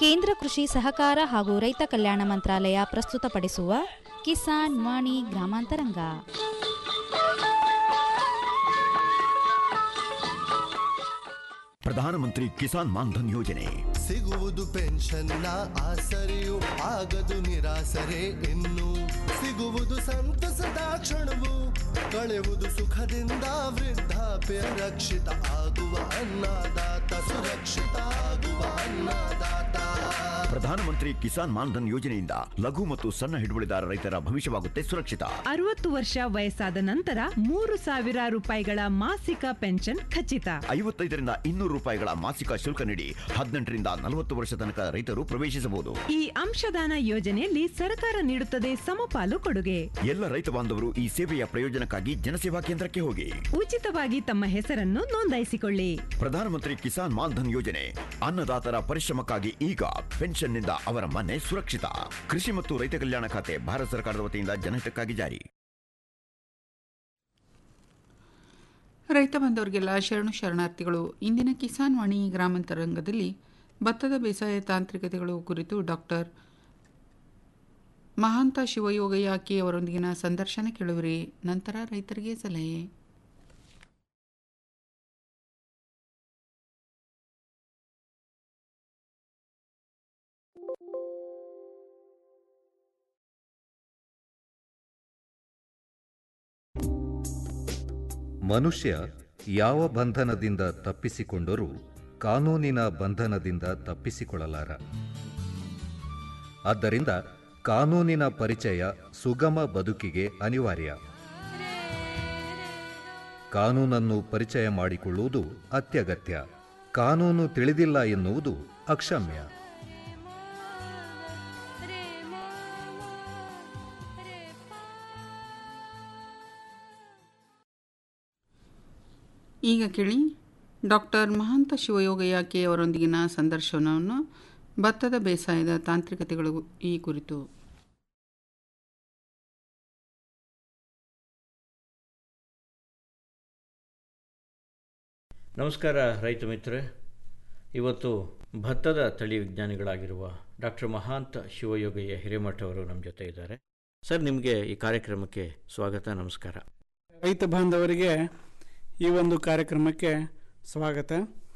ಕೇಂದ್ರ ಕೃಷಿ ಸಹಕಾರ ಹಾಗೂ ರೈತ ಕಲ್ಯಾಣ ಮಂತ್ರಾಲಯ ಪ್ರಸ್ತುತಪಡಿಸುವ ಕಿಸಾನ್ ವಾಣಿ ಗ್ರಾಮಾಂತರಂಗ ಪ್ರಧಾನಮಂತ್ರಿ ಕಿಸಾನ್ ಮಾನ್ಧನ್ ಯೋಜನೆ ಸಿಗುವುದು ಪೆನ್ಷನ್ನ ಆಸರೆಯು ಆಗದು ನಿರಾಸರೆ ಇನ್ನು ಸಿಗುವುದು ಸಂತಸದ ಕ್ಷಣವು ಕಳೆಯುವುದು ಸುಖದಿಂದ ವೃದ್ಧಾಪ್ಯ ರಕ್ಷಿತ ಆಗುವ ಅನ್ನದಾತ ಸುರಕ್ಷಿತ ಆಗುವ ಅನ್ನದಾತ ಪ್ರಧಾನಮಂತ್ರಿ ಕಿಸಾನ್ ಮಾನ್ಧನ್ ಯೋಜನೆಯಿಂದ ಲಘು ಮತ್ತು ಸಣ್ಣ ಹಿಡುವಳಿದಾರ ರೈತರ ಭವಿಷ್ಯವಾಗುತ್ತೆ ಸುರಕ್ಷಿತ ಅರವತ್ತು ವರ್ಷ ವಯಸ್ಸಾದ ನಂತರ ಮೂರು ಸಾವಿರ ರೂಪಾಯಿಗಳ ಮಾಸಿಕ ಪೆನ್ಷನ್ ಖಚಿತ ಐವತ್ತೈದರಿಂದ ಇನ್ನೂರು ರೂಪಾಯಿಗಳ ಮಾಸಿಕ ಶುಲ್ಕ ನೀಡಿ ಹದಿನೆಂಟರಿಂದ ನಲವತ್ತು ವರ್ಷ ತನಕ ರೈತರು ಪ್ರವೇಶಿಸಬಹುದು ಈ ಅಂಶದಾನ ಯೋಜನೆಯಲ್ಲಿ ಸರ್ಕಾರ ನೀಡುತ್ತದೆ ಸಮಪಾಲು ಕೊಡುಗೆ ಎಲ್ಲ ರೈತ ಬಾಂಧವರು ಈ ಸೇವೆಯ ಪ್ರಯೋಜನಕ್ಕಾಗಿ ಜನಸೇವಾ ಕೇಂದ್ರಕ್ಕೆ ಹೋಗಿ ಉಚಿತವಾಗಿ ತಮ್ಮ ಹೆಸರನ್ನು ನೋಂದಾಯಿಸಿಕೊಳ್ಳಿ ಪ್ರಧಾನಮಂತ್ರಿ ಕಿಸಾನ್ ಮಾನ್ಧನ್ ಯೋಜನೆ ಅನ್ನದಾತರ ಪರಿಶ್ರಮಕ್ಕಾಗಿ ಈಗ ಪೆನ್ಷನ್ನಿಂದ ಅವರ ಮನೆ ಸುರಕ್ಷಿತ ಕೃಷಿ ಮತ್ತು ರೈತ ಕಲ್ಯಾಣ ಖಾತೆ ಭಾರತ ಸರ್ಕಾರದ ವತಿಯಿಂದ ಜನಹಿತಕ್ಕಾಗಿ ಜಾರಿ ರೈತ ಬಂದವರಿಗೆಲ್ಲ ಶರಣು ಶರಣಾರ್ಥಿಗಳು ಇಂದಿನ ಕಿಸಾನ್ ವಾಣಿ ಗ್ರಾಮಾಂತರಂಗದಲ್ಲಿ ಭತ್ತದ ಬೇಸಾಯ ತಾಂತ್ರಿಕತೆಗಳು ಕುರಿತು ಡಾಕ್ಟರ್ ಮಹಾಂತ ಶಿವಯೋಗಯ್ಯ ಕೆ ಅವರೊಂದಿಗಿನ ಸಂದರ್ಶನ ಕೇಳುವಿರಿ ನಂತರ ರೈತರಿಗೆ ಸಲಹೆ ಮನುಷ್ಯ ಯಾವ ಬಂಧನದಿಂದ ತಪ್ಪಿಸಿಕೊಂಡರೂ ಕಾನೂನಿನ ಬಂಧನದಿಂದ ತಪ್ಪಿಸಿಕೊಳ್ಳಲಾರ ಆದ್ದರಿಂದ ಕಾನೂನಿನ ಪರಿಚಯ ಸುಗಮ ಬದುಕಿಗೆ ಅನಿವಾರ್ಯ ಕಾನೂನನ್ನು ಪರಿಚಯ ಮಾಡಿಕೊಳ್ಳುವುದು ಅತ್ಯಗತ್ಯ ಕಾನೂನು ತಿಳಿದಿಲ್ಲ ಎನ್ನುವುದು ಅಕ್ಷಮ್ಯ ಈಗ ಕೇಳಿ ಡಾಕ್ಟರ್ ಮಹಾಂತ ಶಿವಯೋಗಯ್ಯ ಕೆ ಅವರೊಂದಿಗಿನ ಸಂದರ್ಶನವನ್ನು ಭತ್ತದ ಬೇಸಾಯದ ತಾಂತ್ರಿಕತೆಗಳು ಈ ಕುರಿತು ನಮಸ್ಕಾರ ರೈತ ಮಿತ್ರರೆ ಇವತ್ತು ಭತ್ತದ ತಳಿ ವಿಜ್ಞಾನಿಗಳಾಗಿರುವ ಡಾಕ್ಟರ್ ಮಹಾಂತ ಶಿವಯೋಗಯ್ಯ ಹಿರೇಮಠ ಅವರು ನಮ್ಮ ಜೊತೆ ಇದ್ದಾರೆ ಸರ್ ನಿಮಗೆ ಈ ಕಾರ್ಯಕ್ರಮಕ್ಕೆ ಸ್ವಾಗತ ನಮಸ್ಕಾರ ರೈತ ಬಾಂಧವರಿಗೆ ಈ ಒಂದು ಕಾರ್ಯಕ್ರಮಕ್ಕೆ ಸ್ವಾಗತ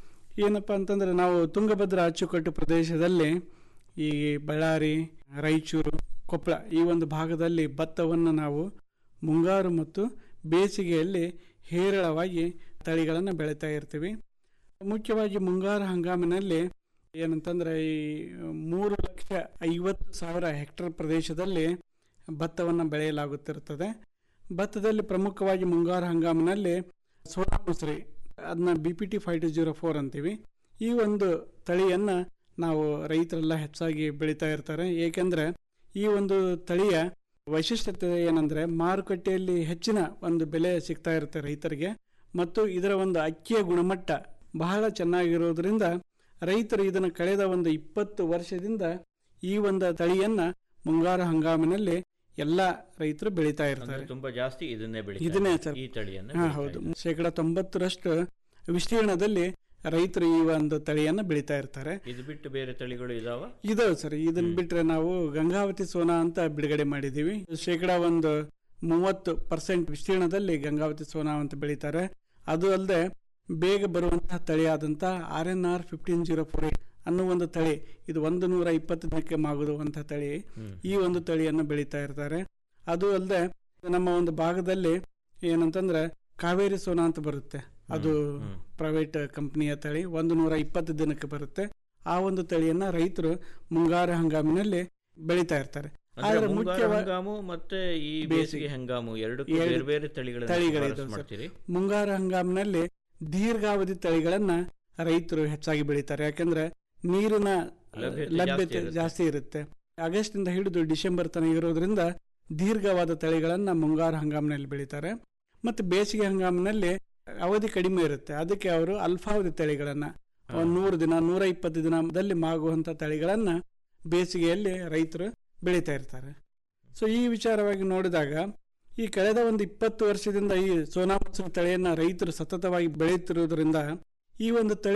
ಏನಪ್ಪ ಅಂತಂದರೆ ನಾವು ತುಂಗಭದ್ರಾ ಅಚ್ಚುಕಟ್ಟು ಪ್ರದೇಶದಲ್ಲಿ ಈ ಬಳ್ಳಾರಿ ರಾಯಚೂರು ಕೊಪ್ಪಳ ಈ ಒಂದು ಭಾಗದಲ್ಲಿ ಭತ್ತವನ್ನು ನಾವು ಮುಂಗಾರು ಮತ್ತು ಬೇಸಿಗೆಯಲ್ಲಿ ಹೇರಳವಾಗಿ ತಳಿಗಳನ್ನು ಬೆಳೀತಾ ಇರ್ತೀವಿ ಮುಖ್ಯವಾಗಿ ಮುಂಗಾರು ಹಂಗಾಮಿನಲ್ಲಿ ಏನಂತಂದರೆ ಈ ಮೂರು ಲಕ್ಷ ಐವತ್ತು ಸಾವಿರ ಹೆಕ್ಟರ್ ಪ್ರದೇಶದಲ್ಲಿ ಭತ್ತವನ್ನು ಬೆಳೆಯಲಾಗುತ್ತಿರುತ್ತದೆ ಭತ್ತದಲ್ಲಿ ಪ್ರಮುಖವಾಗಿ ಮುಂಗಾರು ಹಂಗಾಮಿನಲ್ಲಿ ಸೋನಾ ಮುಸ್ರಿ ಅದನ್ನ B P T five two zero four ಅಂತೀವಿ ಈ ಒಂದು ತಳಿಯನ್ನು ನಾವು ರೈತರೆಲ್ಲ ಹೆಚ್ಚಾಗಿ ಬೆಳೀತಾ ಇರ್ತಾರೆ ಏಕೆಂದರೆ ಈ ಒಂದು ತಳಿಯ ವೈಶಿಷ್ಟ್ಯತೆ ಏನಂದರೆ ಮಾರುಕಟ್ಟೆಯಲ್ಲಿ ಹೆಚ್ಚಿನ ಒಂದು ಬೆಲೆ ಸಿಗ್ತಾ ಇರುತ್ತೆ ರೈತರಿಗೆ ಮತ್ತು ಇದರ ಒಂದು ಅಕ್ಕಿಯ ಗುಣಮಟ್ಟ ಬಹಳ ಚೆನ್ನಾಗಿರೋದ್ರಿಂದ ರೈತರು ಇದನ್ನು ಕಳೆದ ಒಂದು ಇಪ್ಪತ್ತು ವರ್ಷದಿಂದ ಈ ಒಂದು ತಳಿಯನ್ನು ಮುಂಗಾರು ಹಂಗಾಮಿನಲ್ಲಿ ಎಲ್ಲ ರೈತರು ಬೆಳೀತಾ ಇರ್ತಾರೆ ಅಂದ್ರೆ ತುಂಬಾ ಜಾಸ್ತಿ ಇದನ್ನೇ ಬೆಳಿ ಇದನ್ನೇ ಸರ್ ಈ ತಳಿಯನ್ನು ಹಾ ಬೆಳೀತಾ ಹೌದು ಇದ್ದಾರೆ. ಶೇಕಡ ತೊಂಬತ್ತರಷ್ಟು ವಿಸ್ತೀರ್ಣದಲ್ಲಿ ರೈತರು ಈ ಒಂದು ತಳಿಯನ್ನು ಬೆಳೀತಾ ಇರ್ತಾರೆ ಇದು ಬಿಟ್ಟು ಬೇರೆ ತಳಿಗಳು ಇದಾವ ಇದಾವೆ ಸರ್ ಇದನ್ನ ಬಿಟ್ರೆ ನಾವು ಗಂಗಾವತಿ ಸೋನಾ ಅಂತ ಬಿಡುಗಡೆ ಮಾಡಿದ್ದೀವಿ ಶೇಕಡ ಒಂದು ಮೂವತ್ತು ಪರ್ಸೆಂಟ್ ವಿಸ್ತೀರ್ಣದಲ್ಲಿ ಗಂಗಾವತಿ ಸೋನಾ ಅಂತ ಬೆಳೀತಾರೆ ಅದು ಅಲ್ಲದೆ ಬೇಗ ಬರುವಂತಹ ತಳಿಯಾದಂಥ R N R fifteen zero four ಅನ್ನೋ ಒಂದು ತಳಿ ಇದು ಒಂದು ನೂರ ಇಪ್ಪತ್ತು ದಿನಕ್ಕೆ ಮಾಗುವಂಥ ತಳಿ ಈ ಒಂದು ತಳಿಯನ್ನು ಬೆಳೀತಾ ಇರ್ತಾರೆ ಅದು ಅಲ್ಲದೆ ನಮ್ಮ ಒಂದು ಭಾಗದಲ್ಲಿ ಏನಂತಂದ್ರೆ ಕಾವೇರಿ ಸೋನಾ ಅಂತ ಬರುತ್ತೆ ಅದು ಪ್ರೈವೇಟ್ ಕಂಪನಿಯ ತಳಿ ಒಂದು ನೂರ ಇಪ್ಪತ್ತು ದಿನಕ್ಕೆ ಬರುತ್ತೆ ಆ ಒಂದು ತಳಿಯನ್ನ ರೈತರು ಮುಂಗಾರು ಹಂಗಾಮಿನಲ್ಲಿ ಬೆಳೀತಾ ಇರ್ತಾರೆ ಅಂದ್ರೆ ಆದ್ರೆ ಮುಂಗಾರು ಮುಖ್ಯವಾಗಿ ಹಂಗಾಮು ಮತ್ತೆ ಈ ಬೇಸಿಗೆ. ಬೇಸಿಗೆ ಹಂಗಾಮು ಎರಡಕ್ಕೂ ಎರಡು ಬೇರೆ ಬೇರೆ ತಳಿಗಳನ್ನು ತಳಿಗಳಿದಾವೆ ಶಿಫಾರಸು ಸರ್. ಮಾಡ್ತೀರಿ ಮುಂಗಾರು ಹಂಗಾಮಿನಲ್ಲಿ ದೀರ್ಘಾವಧಿ ತಳಿಗಳನ್ನ ರೈತರು ಹೆಚ್ಚಾಗಿ ಬೆಳೀತಾರೆ ಯಾಕಂದ್ರೆ ನೀರಿನ ಲಭ್ಯತೆ ಲಭ್ಯತೆ ಜಾಸ್ತಿ ಇರುತ್ತೆ. ಜಾಸ್ತಿ ಇರುತ್ತೆ ಆಗಸ್ಟ್ ಇಂದ ಹಿಡಿದು ಡಿಸೆಂಬರ್ ತನಕ ಇರೋದ್ರಿಂದ ದೀರ್ಘವಾದ ತಳಿಗಳನ್ನ ಮುಂಗಾರು ಹಂಗಾಮಿನಲ್ಲಿ ಬೆಳೀತಾರೆ ಮತ್ತು ಬೇಸಿಗೆ ಹಂಗಾಮಿನಲ್ಲಿ ಅವಧಿ ಕಡಿಮೆ ಇರುತ್ತೆ ಅದಕ್ಕೆ ಅವರು ಅಲ್ಪಾವಧಿ ತಳಿಗಳನ್ನ ಒಂದು ನೂರು ದಿನ ನೂರ ಇಪ್ಪತ್ತು ದಿನದಲ್ಲಿ ಮಾಗುವಂಥ ತಳಿಗಳನ್ನ ಬೇಸಿಗೆಯಲ್ಲಿ ರೈತರು ಬೆಳೀತಾ ಇರ್ತಾರೆ ಸೊ ಈ ವಿಚಾರವಾಗಿ ನೋಡಿದಾಗ ಈ ಕಳೆದ ಒಂದು ಇಪ್ಪತ್ತು ವರ್ಷದಿಂದ ಈ ಸೋನಾ ಮಸೂರಿ ತಳಿಯನ್ನ ರೈತರು ಸತತವಾಗಿ ಬೆಳೆಯುತ್ತಿರುವುದರಿಂದ ಈ ಒಂದು ತಳಿ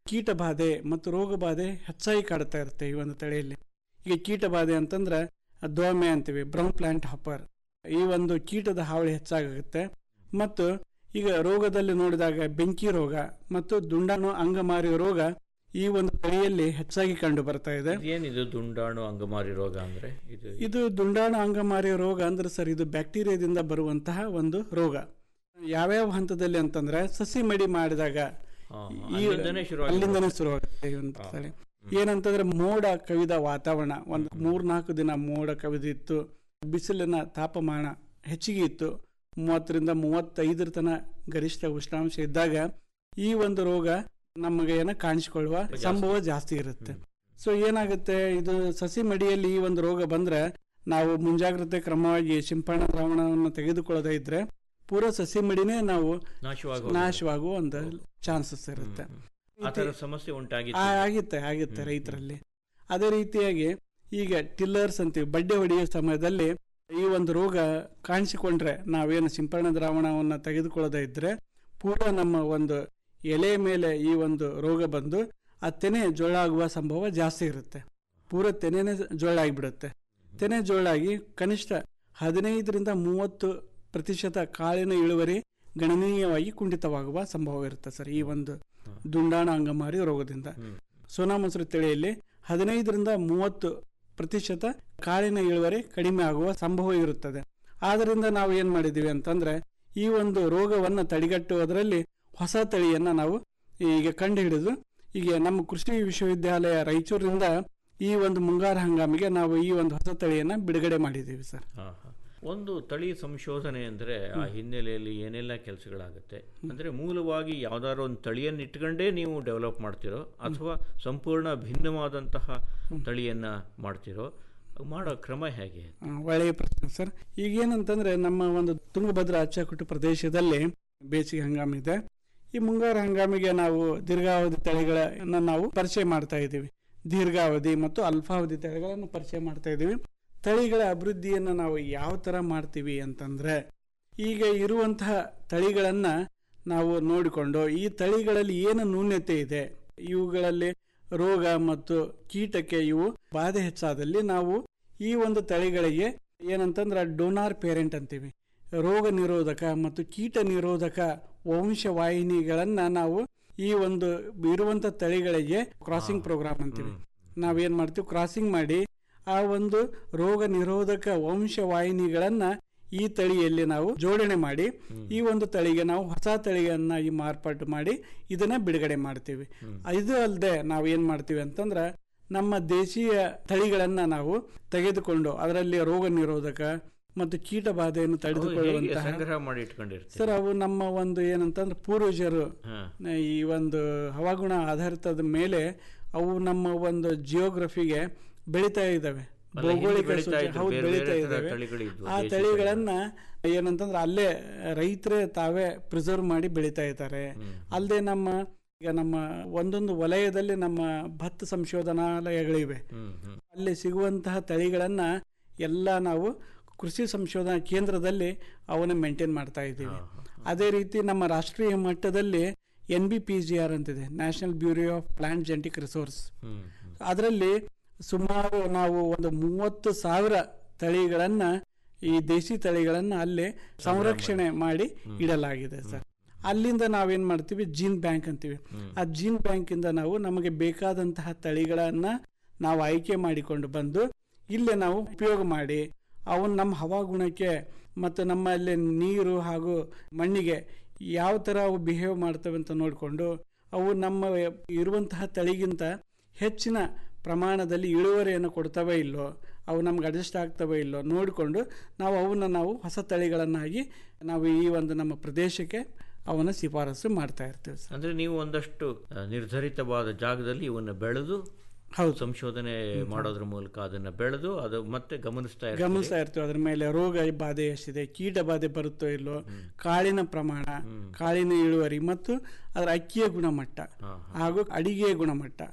ಕೀಟ ಬಾಧೆ ಮತ್ತು ರೋಗ ಬಾಧೆ ಹೆಚ್ಚಾಗಿ ಕಾಡ್ತಾ ಇರುತ್ತೆ ಈ ಒಂದು ತಳಿಯಲ್ಲಿ ಈಗ ಕೀಟ ಬಾಧೆ ಅಂತಂದ್ರೆ ದೋಮೆ ಅಂತೀವಿ ಬ್ರೌನ್ ಪ್ಲಾಂಟ್ ಹಾಪರ್ ಈ ಒಂದು ಕೀಟದ ಹಾವಳಿ ಹೆಚ್ಚಾಗುತ್ತೆ ಮತ್ತು ಈಗ ರೋಗದಲ್ಲಿ ನೋಡಿದಾಗ ಬೆಂಕಿ ರೋಗ ಮತ್ತು ದುಂಡಾಣು ಅಂಗಮಾರಿ ರೋಗ ಈ ಒಂದು ತಳಿಯಲ್ಲಿ ಹೆಚ್ಚಾಗಿ ಕಂಡು ಬರ್ತಾ ಇದೆ ಏನಿದು ದುಂಡಾಣು ಅಂಗಮಾರಿ ರೋಗ ಅಂದ್ರೆ ಇದು ಇದು ದುಂಡಾಣು ಅಂಗಮಾರಿ ರೋಗ ಅಂದ್ರೆ ಸರ್ ಇದು ಬ್ಯಾಕ್ಟೀರಿಯಾದಿಂದ ಬರುವಂತಹ ಒಂದು ರೋಗ ಯಾವ್ಯಾವ ಹಂತದಲ್ಲಿ ಅಂತಂದ್ರೆ ಸಸಿ ಮಡಿ ಮಾಡಿದಾಗ ಹಾ, ಈ ಅಲ್ಲಿಂದನೇ ಶುರುವಾಗಿ ಅಲ್ಲಿಂದನೇ ಶುರುವಾಗುತ್ತೆ ಈ ಒಂದು ತಳಿ ಏನಂತಂದ್ರೆ ಮೋಡ ಕವಿದ ವಾತಾವರಣ ಒಂದು ಮೂರ್ನಾಲ್ಕು ದಿನ ಮೋಡ ಕವಿದಿತ್ತು ಬಿಸಿಲಿನ ತಾಪಮಾನ ಹೆಚ್ಚಿಗೆ ಇತ್ತು ಮೂವತ್ತರಿಂದ ಮೂವತ್ತೈದರ ತನ ಗರಿಷ್ಠ ಉಷ್ಣಾಂಶ ಇದ್ದಾಗ ಈ ಒಂದು ರೋಗ ನಮಗೆ ಏನ ಕಾಣಿಸಿಕೊಳ್ಳುವ ಸಂಭವ ಜಾಸ್ತಿ ಇರುತ್ತೆ ಸೊ ಏನಾಗುತ್ತೆ ಇದು ಸಸಿ ಮಡಿಯಲ್ಲಿ ಈ ಒಂದು ರೋಗ ಬಂದ್ರೆ ನಾವು ಮುಂಜಾಗ್ರತೆ ಕ್ರಮವಾಗಿ ಸಿಂಪರಣಾ ದ್ರಾವಣವನ್ನು ತೆಗೆದುಕೊಳ್ಳದೇ ಇದ್ರೆ ಪೂರಾ ಸಸಿ ಮಡಿನೇ ನಾವು ನಾಶವಾಗಿ ನಾಶವಾಗುವ ಒಂದು ಚಾನ್ಸಸ್ ಇರುತ್ತೆ ಆ ಥರ ಸಮಸ್ಯೆ ಉಂಟಾಗಿತ್ತು ಆ- ಆಗುತ್ತೆ ಆಗುತ್ತೆ ರೈತರಲ್ಲಿ ಅದೇ ರೀತಿಯಾಗಿ ಈಗ ಟಿಲ್ಲರ್ಸ್ ಅಂತೀವಿ ಬಡ್ಡೆ ಹೊಡೆಯುವ ಸಮಯದಲ್ಲಿ ಈ ಒಂದು ರೋಗ ಕಾಣಿಸಿಕೊಂಡ್ರೆ ನಾವೇನು ಸಿಂಪರಣಾ ದ್ರಾವಣವನ್ನು ತೆಗೆದುಕೊಳ್ಳದೇ ಇದ್ರೆ ಪೂರಾ ನಮ್ಮ ಒಂದು ಎಲೆ ಮೇಲೆ ಈ ಒಂದು ರೋಗ ಬಂದು ಆ ತೆನೆ ಜೋಳಾಗುವ ಸಂಭವ ಜಾಸ್ತಿ ಇರುತ್ತೆ ಪೂರ ತೆನೆನೇ ಜೋಳ ಆಗಿಬಿಡುತ್ತೆ ತೆನೆ ಜೋಳಾಗಿ ಕನಿಷ್ಠ ಹದಿನೈದರಿಂದ ಮೂವತ್ತು ಪ್ರತಿಶತ ಕಾಳಿನ ಇಳುವರಿ ಗಣನೀಯವಾಗಿ ಕುಂಠಿತವಾಗುವ ಸಂಭವ ಇರುತ್ತೆ ಸರ್ ಈ ಒಂದು ದುಂಡಾಣ ಅಂಗಮಾರಿ ರೋಗದಿಂದ ಸೋನಾ ಮಸೂರಿ ತಳಿಯಲ್ಲಿ ಹದಿನೈದರಿಂದ ಮೂವತ್ತು ಪ್ರತಿಶತ ಕಾಳಿನ ಇಳುವರಿ ಕಡಿಮೆ ಆಗುವ ಸಂಭವ ಇರುತ್ತದೆ ಆದ್ದರಿಂದ ನಾವು ಏನ್ ಮಾಡಿದೀವಿ ಅಂತಂದ್ರೆ ಈ ಒಂದು ರೋಗವನ್ನು ತಡೆಗಟ್ಟುವುದರಲ್ಲಿ ಹೊಸ ತಳಿಯನ್ನ ನಾವು ಈಗ ಕಂಡು ಹಿಡಿದು ಈಗ ನಮ್ಮ ಕೃಷಿ ವಿಶ್ವವಿದ್ಯಾಲಯ ರಾಯಚೂರಿನಿಂದ ಈ ಒಂದು ಮುಂಗಾರು ಹಂಗಾಮಿಗೆ ನಾವು ಈ ಒಂದು ಹೊಸ ತಳಿಯನ್ನ ಬಿಡುಗಡೆ ಮಾಡಿದ್ದೀವಿ ಸರ್ ಹಾ, ಹಾ. ಒಂದು ತಳಿ ಸಂಶೋಧನೆ ಅಂದ್ರೆ ಆ ಹಿನ್ನೆಲೆಯಲ್ಲಿ ಏನೆಲ್ಲ ಕೆಲಸಗಳಾಗುತ್ತೆ ಅಂದ್ರೆ ಮೂಲವಾಗಿ ಯಾವ್ದಾದ್ರು ಒಂದು ತಳಿಯನ್ನು ಇಟ್ಕೊಂಡೇ ನೀವು ಡೆವಲಪ್ ಮಾಡ್ತಿರೋ ಅಥವಾ ಸಂಪೂರ್ಣ ಭಿನ್ನವಾದಂತಹ ತಳಿಯನ್ನ ಮಾಡ್ತಿರೋ ಮಾಡೋ ಕ್ರಮ ಹೇಗೆ ಆ, ಒಳ್ಳೆಯ ಪ್ರಶ್ನೆ ಸರ್ ಈಗ ಏನಂತಂದ್ರೆ ನಮ್ಮ ಒಂದು ತುಂಗಭದ್ರಾ ಅಚ್ಚಕಟ್ಟು ಪ್ರದೇಶದಲ್ಲಿ ಬೇಸಿಗೆ ಹಂಗಾಮ ಇದೆ ಈ ಮುಂಗಾರು ಹಂಗಾಮಿಗೆ ನಾವು ದೀರ್ಘಾವಧಿ ತಳಿಗಳನ್ನ ನಾವು ಪರಿಚಯ ಮಾಡ್ತಾ ಇದ್ದೀವಿ ದೀರ್ಘಾವಧಿ ಮತ್ತು ಅಲ್ಪಾವಧಿ ತಳಿಗಳನ್ನು ಪರಿಚಯ ಮಾಡ್ತಾ ಇದ್ದೀವಿ ತಳಿಗಳ ಅಭಿವೃದ್ಧಿಯನ್ನು ನಾವು ಯಾವ ತರ ಮಾಡ್ತೀವಿ ಅಂತಂದ್ರೆ ಈಗ ಇರುವಂತಹ ತಳಿಗಳನ್ನ ನಾವು ನೋಡಿಕೊಂಡು ಈ ತಳಿಗಳಲ್ಲಿ ಏನು ನ್ಯೂನ್ಯತೆ ಇದೆ ಇವುಗಳಲ್ಲಿ ರೋಗ ಮತ್ತು ಕೀಟಕ್ಕೆ ಇವು ಬಾಧೆ ಹೆಚ್ಚಾದಲ್ಲಿ ನಾವು ಈ ಒಂದು ತಳಿಗಳಿಗೆ ಏನಂತಂದ್ರೆ ಡೋನಾರ್ ಪೇರೆಂಟ್ ಅಂತೀವಿ ರೋಗ ನಿರೋಧಕ ಮತ್ತು ಕೀಟ ನಿರೋಧಕ ವಂಶವಾಹಿನಿಗಳನ್ನ ನಾವು ಈ ಒಂದು ಇರುವಂತ ತಳಿಗಳಿಗೆ ಕ್ರಾಸಿಂಗ್ ಪ್ರೋಗ್ರಾಮ್ ಅಂತೀವಿ ನಾವೇನ್ ಮಾಡ್ತೀವಿ ಕ್ರಾಸಿಂಗ್ ಮಾಡಿ ಆ ಒಂದು ರೋಗ ನಿರೋಧಕ ವಂಶವಾಹಿನಿಗಳನ್ನ ಈ ತಳಿಯಲ್ಲಿ ನಾವು ಜೋಡಣೆ ಮಾಡಿ ಈ ಒಂದು ತಳಿಗೆ ನಾವು ಹೊಸ ತಳಿಯನ್ನ ಈ ಮಾರ್ಪಾಟು ಮಾಡಿ ಇದನ್ನ ಬಿಡುಗಡೆ ಮಾಡ್ತೀವಿ ಇದು ಅಲ್ಲದೆ ನಾವು ಏನ್ ಮಾಡ್ತೀವಿ ಅಂತಂದ್ರ ನಮ್ಮ ದೇಶೀಯ ತಳಿಗಳನ್ನ ನಾವು ತೆಗೆದುಕೊಂಡು ಅದರಲ್ಲಿ ರೋಗ ನಿರೋಧಕ ಮತ್ತು ಕೀಟ ಬಾಧೆಯನ್ನು ಹೇಗೆ ತಡೆದುಕೊಳ್ಳುವಂತಹ ಸಂಗ್ರಹ ಮಾಡಿ ಇಟ್ಕೊಂಡಿರ್ತೀರಿ ಸರ್ ಅವು ನಮ್ಮ ಒಂದು ಏನಂತಂದ್ರೆ ಪೂರ್ವಜರು ಹಾ. ಈ ಒಂದು ಹವಾಗುಣ ಆಧಾರಿತದ ಮೇಲೆ ಅವು ನಮ್ಮ ಒಂದು ಜಿಯೋಗ್ರಫಿಗೆ ಬೆಳೀತಾ ಇದ್ದಾವೆ ಅಲ್ಲ, ಭೌಗೋಳಿಕ ಹಿಂದೆ ಬೆಳೀತಾ ಸೂಚಿ- ಇದ್ರು, ಹೌದು ಬೇರೆ ಬೆಳೀತಾ ಬೇರೆ ಥರ ಇದ್ದಾವೆ ತಳಿಗಳಿದ್ವು, ಆ ದೇಶಿ ತಳಿಗಳನ್ನ ಏನಂತಂದ್ರೆ ಅಲ್ಲೇ ರೈತರೇ ತಾವೇ ಪ್ರಿಸರ್ವ್ ಮಾಡಿ ಬೆಳೀತಾ ಇದ್ದಾರೆ ಅಲ್ಲದೆ ನಮ್ಮ ಈಗ ನಮ್ಮ ಒಂದೊಂದು ವಲಯದಲ್ಲಿ ನಮ್ಮ ಭತ್ತ ಸಂಶೋಧನಾಲಯಗಳಿವೆ ಅಲ್ಲಿ ಸಿಗುವಂತಹ ತಳಿಗಳನ್ನ ಎಲ್ಲ ನಾವು ಕೃಷಿ ಸಂಶೋಧನಾ ಕೇಂದ್ರದಲ್ಲಿ ಅವನ್ನ ಮೇಂಟೈನ್ ಮಾಡ್ತಾ ಇದ್ದೀವಿ ಅದೇ ರೀತಿ ನಮ್ಮ ರಾಷ್ಟ್ರೀಯ ಮಟ್ಟದಲ್ಲಿ N B P G R ಅಂತಿದೆ national bureau of plant genetic resource ಅದರಲ್ಲಿ ಸುಮಾರು ನಾವು ಒಂದು ಮೂವತ್ತು ಸಾವಿರ ತಳಿಗಳನ್ನ ಈ ದೇಶಿ ತಳಿಗಳನ್ನ ಅಲ್ಲಿ ಸಂರಕ್ಷಣೆ ಮಾಡಿ ಇಡಲಾಗಿದೆ ಸರ್ ಅಲ್ಲಿಂದ ನಾವೇನ್ ಮಾಡ್ತೀವಿ ಜೀನ್ ಬ್ಯಾಂಕ್ ಅಂತೀವಿ ಆ ಜೀನ್ ಬ್ಯಾಂಕ್ ಇಂದ ನಾವು ನಮಗೆ ಬೇಕಾದಂತಹ ತಳಿಗಳನ್ನ ನಾವು ಆಯ್ಕೆ ಮಾಡಿಕೊಂಡು ಬಂದು ಇಲ್ಲೇ ನಾವು ಉಪಯೋಗ ಮಾಡಿ ಅವನ್ ನಮ್ಮ ಹವಾಗುಣಕ್ಕೆ ಮತ್ತು ನಮ್ಮಲ್ಲಿ ನೀರು ಹಾಗೂ ಮಣ್ಣಿಗೆ ಯಾವ ಥರ ಅವು ಬಿಹೇವ್ ಮಾಡ್ತವೆ ಅಂತ ನೋಡಿಕೊಂಡು ಅವು ನಮ್ಮ ಇರುವಂತಹ ತಳಿಗಿಂತ ಹೆಚ್ಚಿನ ಪ್ರಮಾಣದಲ್ಲಿ ಇಳುವರಿಯನ್ನು ಕೊಡ್ತವೆ ಇಲ್ಲೋ ಅವು ನಮ್ಗೆ ಅಡ್ಜಸ್ಟ್ ಆಗ್ತವೆ ಇಲ್ಲೋ ನೋಡಿಕೊಂಡು ನಾವು ಅವನ್ನ ನಾವು ಹೊಸ ತಳಿಗಳನ್ನಾಗಿ ನಾವು ಈ ಒಂದು ನಮ್ಮ ಪ್ರದೇಶಕ್ಕೆ ಅವನ್ನ ಶಿಫಾರಸು ಮಾಡ್ತಾ ಇರ್ತೀವಿ ಸರ್ ಅಂದ್ರೆ ನೀವು ಒಂದಷ್ಟು ಆ, ನಿರ್ಧರಿತವಾದ ಜಾಗದಲ್ಲಿ ಇವನ್ನ ಬೆಳೆದು ಹೌದು ಸಂಶೋಧನೆ ಮಾಡೋದ್ರ ಮೂಲಕ ಅದನ್ನ ಬೆಳೆದು ಅದು ಮತ್ತೆ ಗಮನಿಸ್ತಾ ಇರ್ತೀರಿ. ಗಮನಿಸ್ತಾ ಇರ್ತೀವಿ ಅದ್ರ ಮೇಲೆ ರೋಗ ಬಾಧೆ ಎಷ್ಟಿದೆ ಕೀಟ ಬಾಧೆ ಬರುತ್ತೋ ಇಲ್ಲೋ ಕಾಳಿನ ಪ್ರಮಾಣ ಕಾಳಿನ ಇಳುವರಿ ಮತ್ತು ಅದರ ಅಕ್ಕಿಯ ಗುಣಮಟ್ಟ ಹಾಗೂ ಅಡಿಗೆಯ ಗುಣಮಟ್ಟ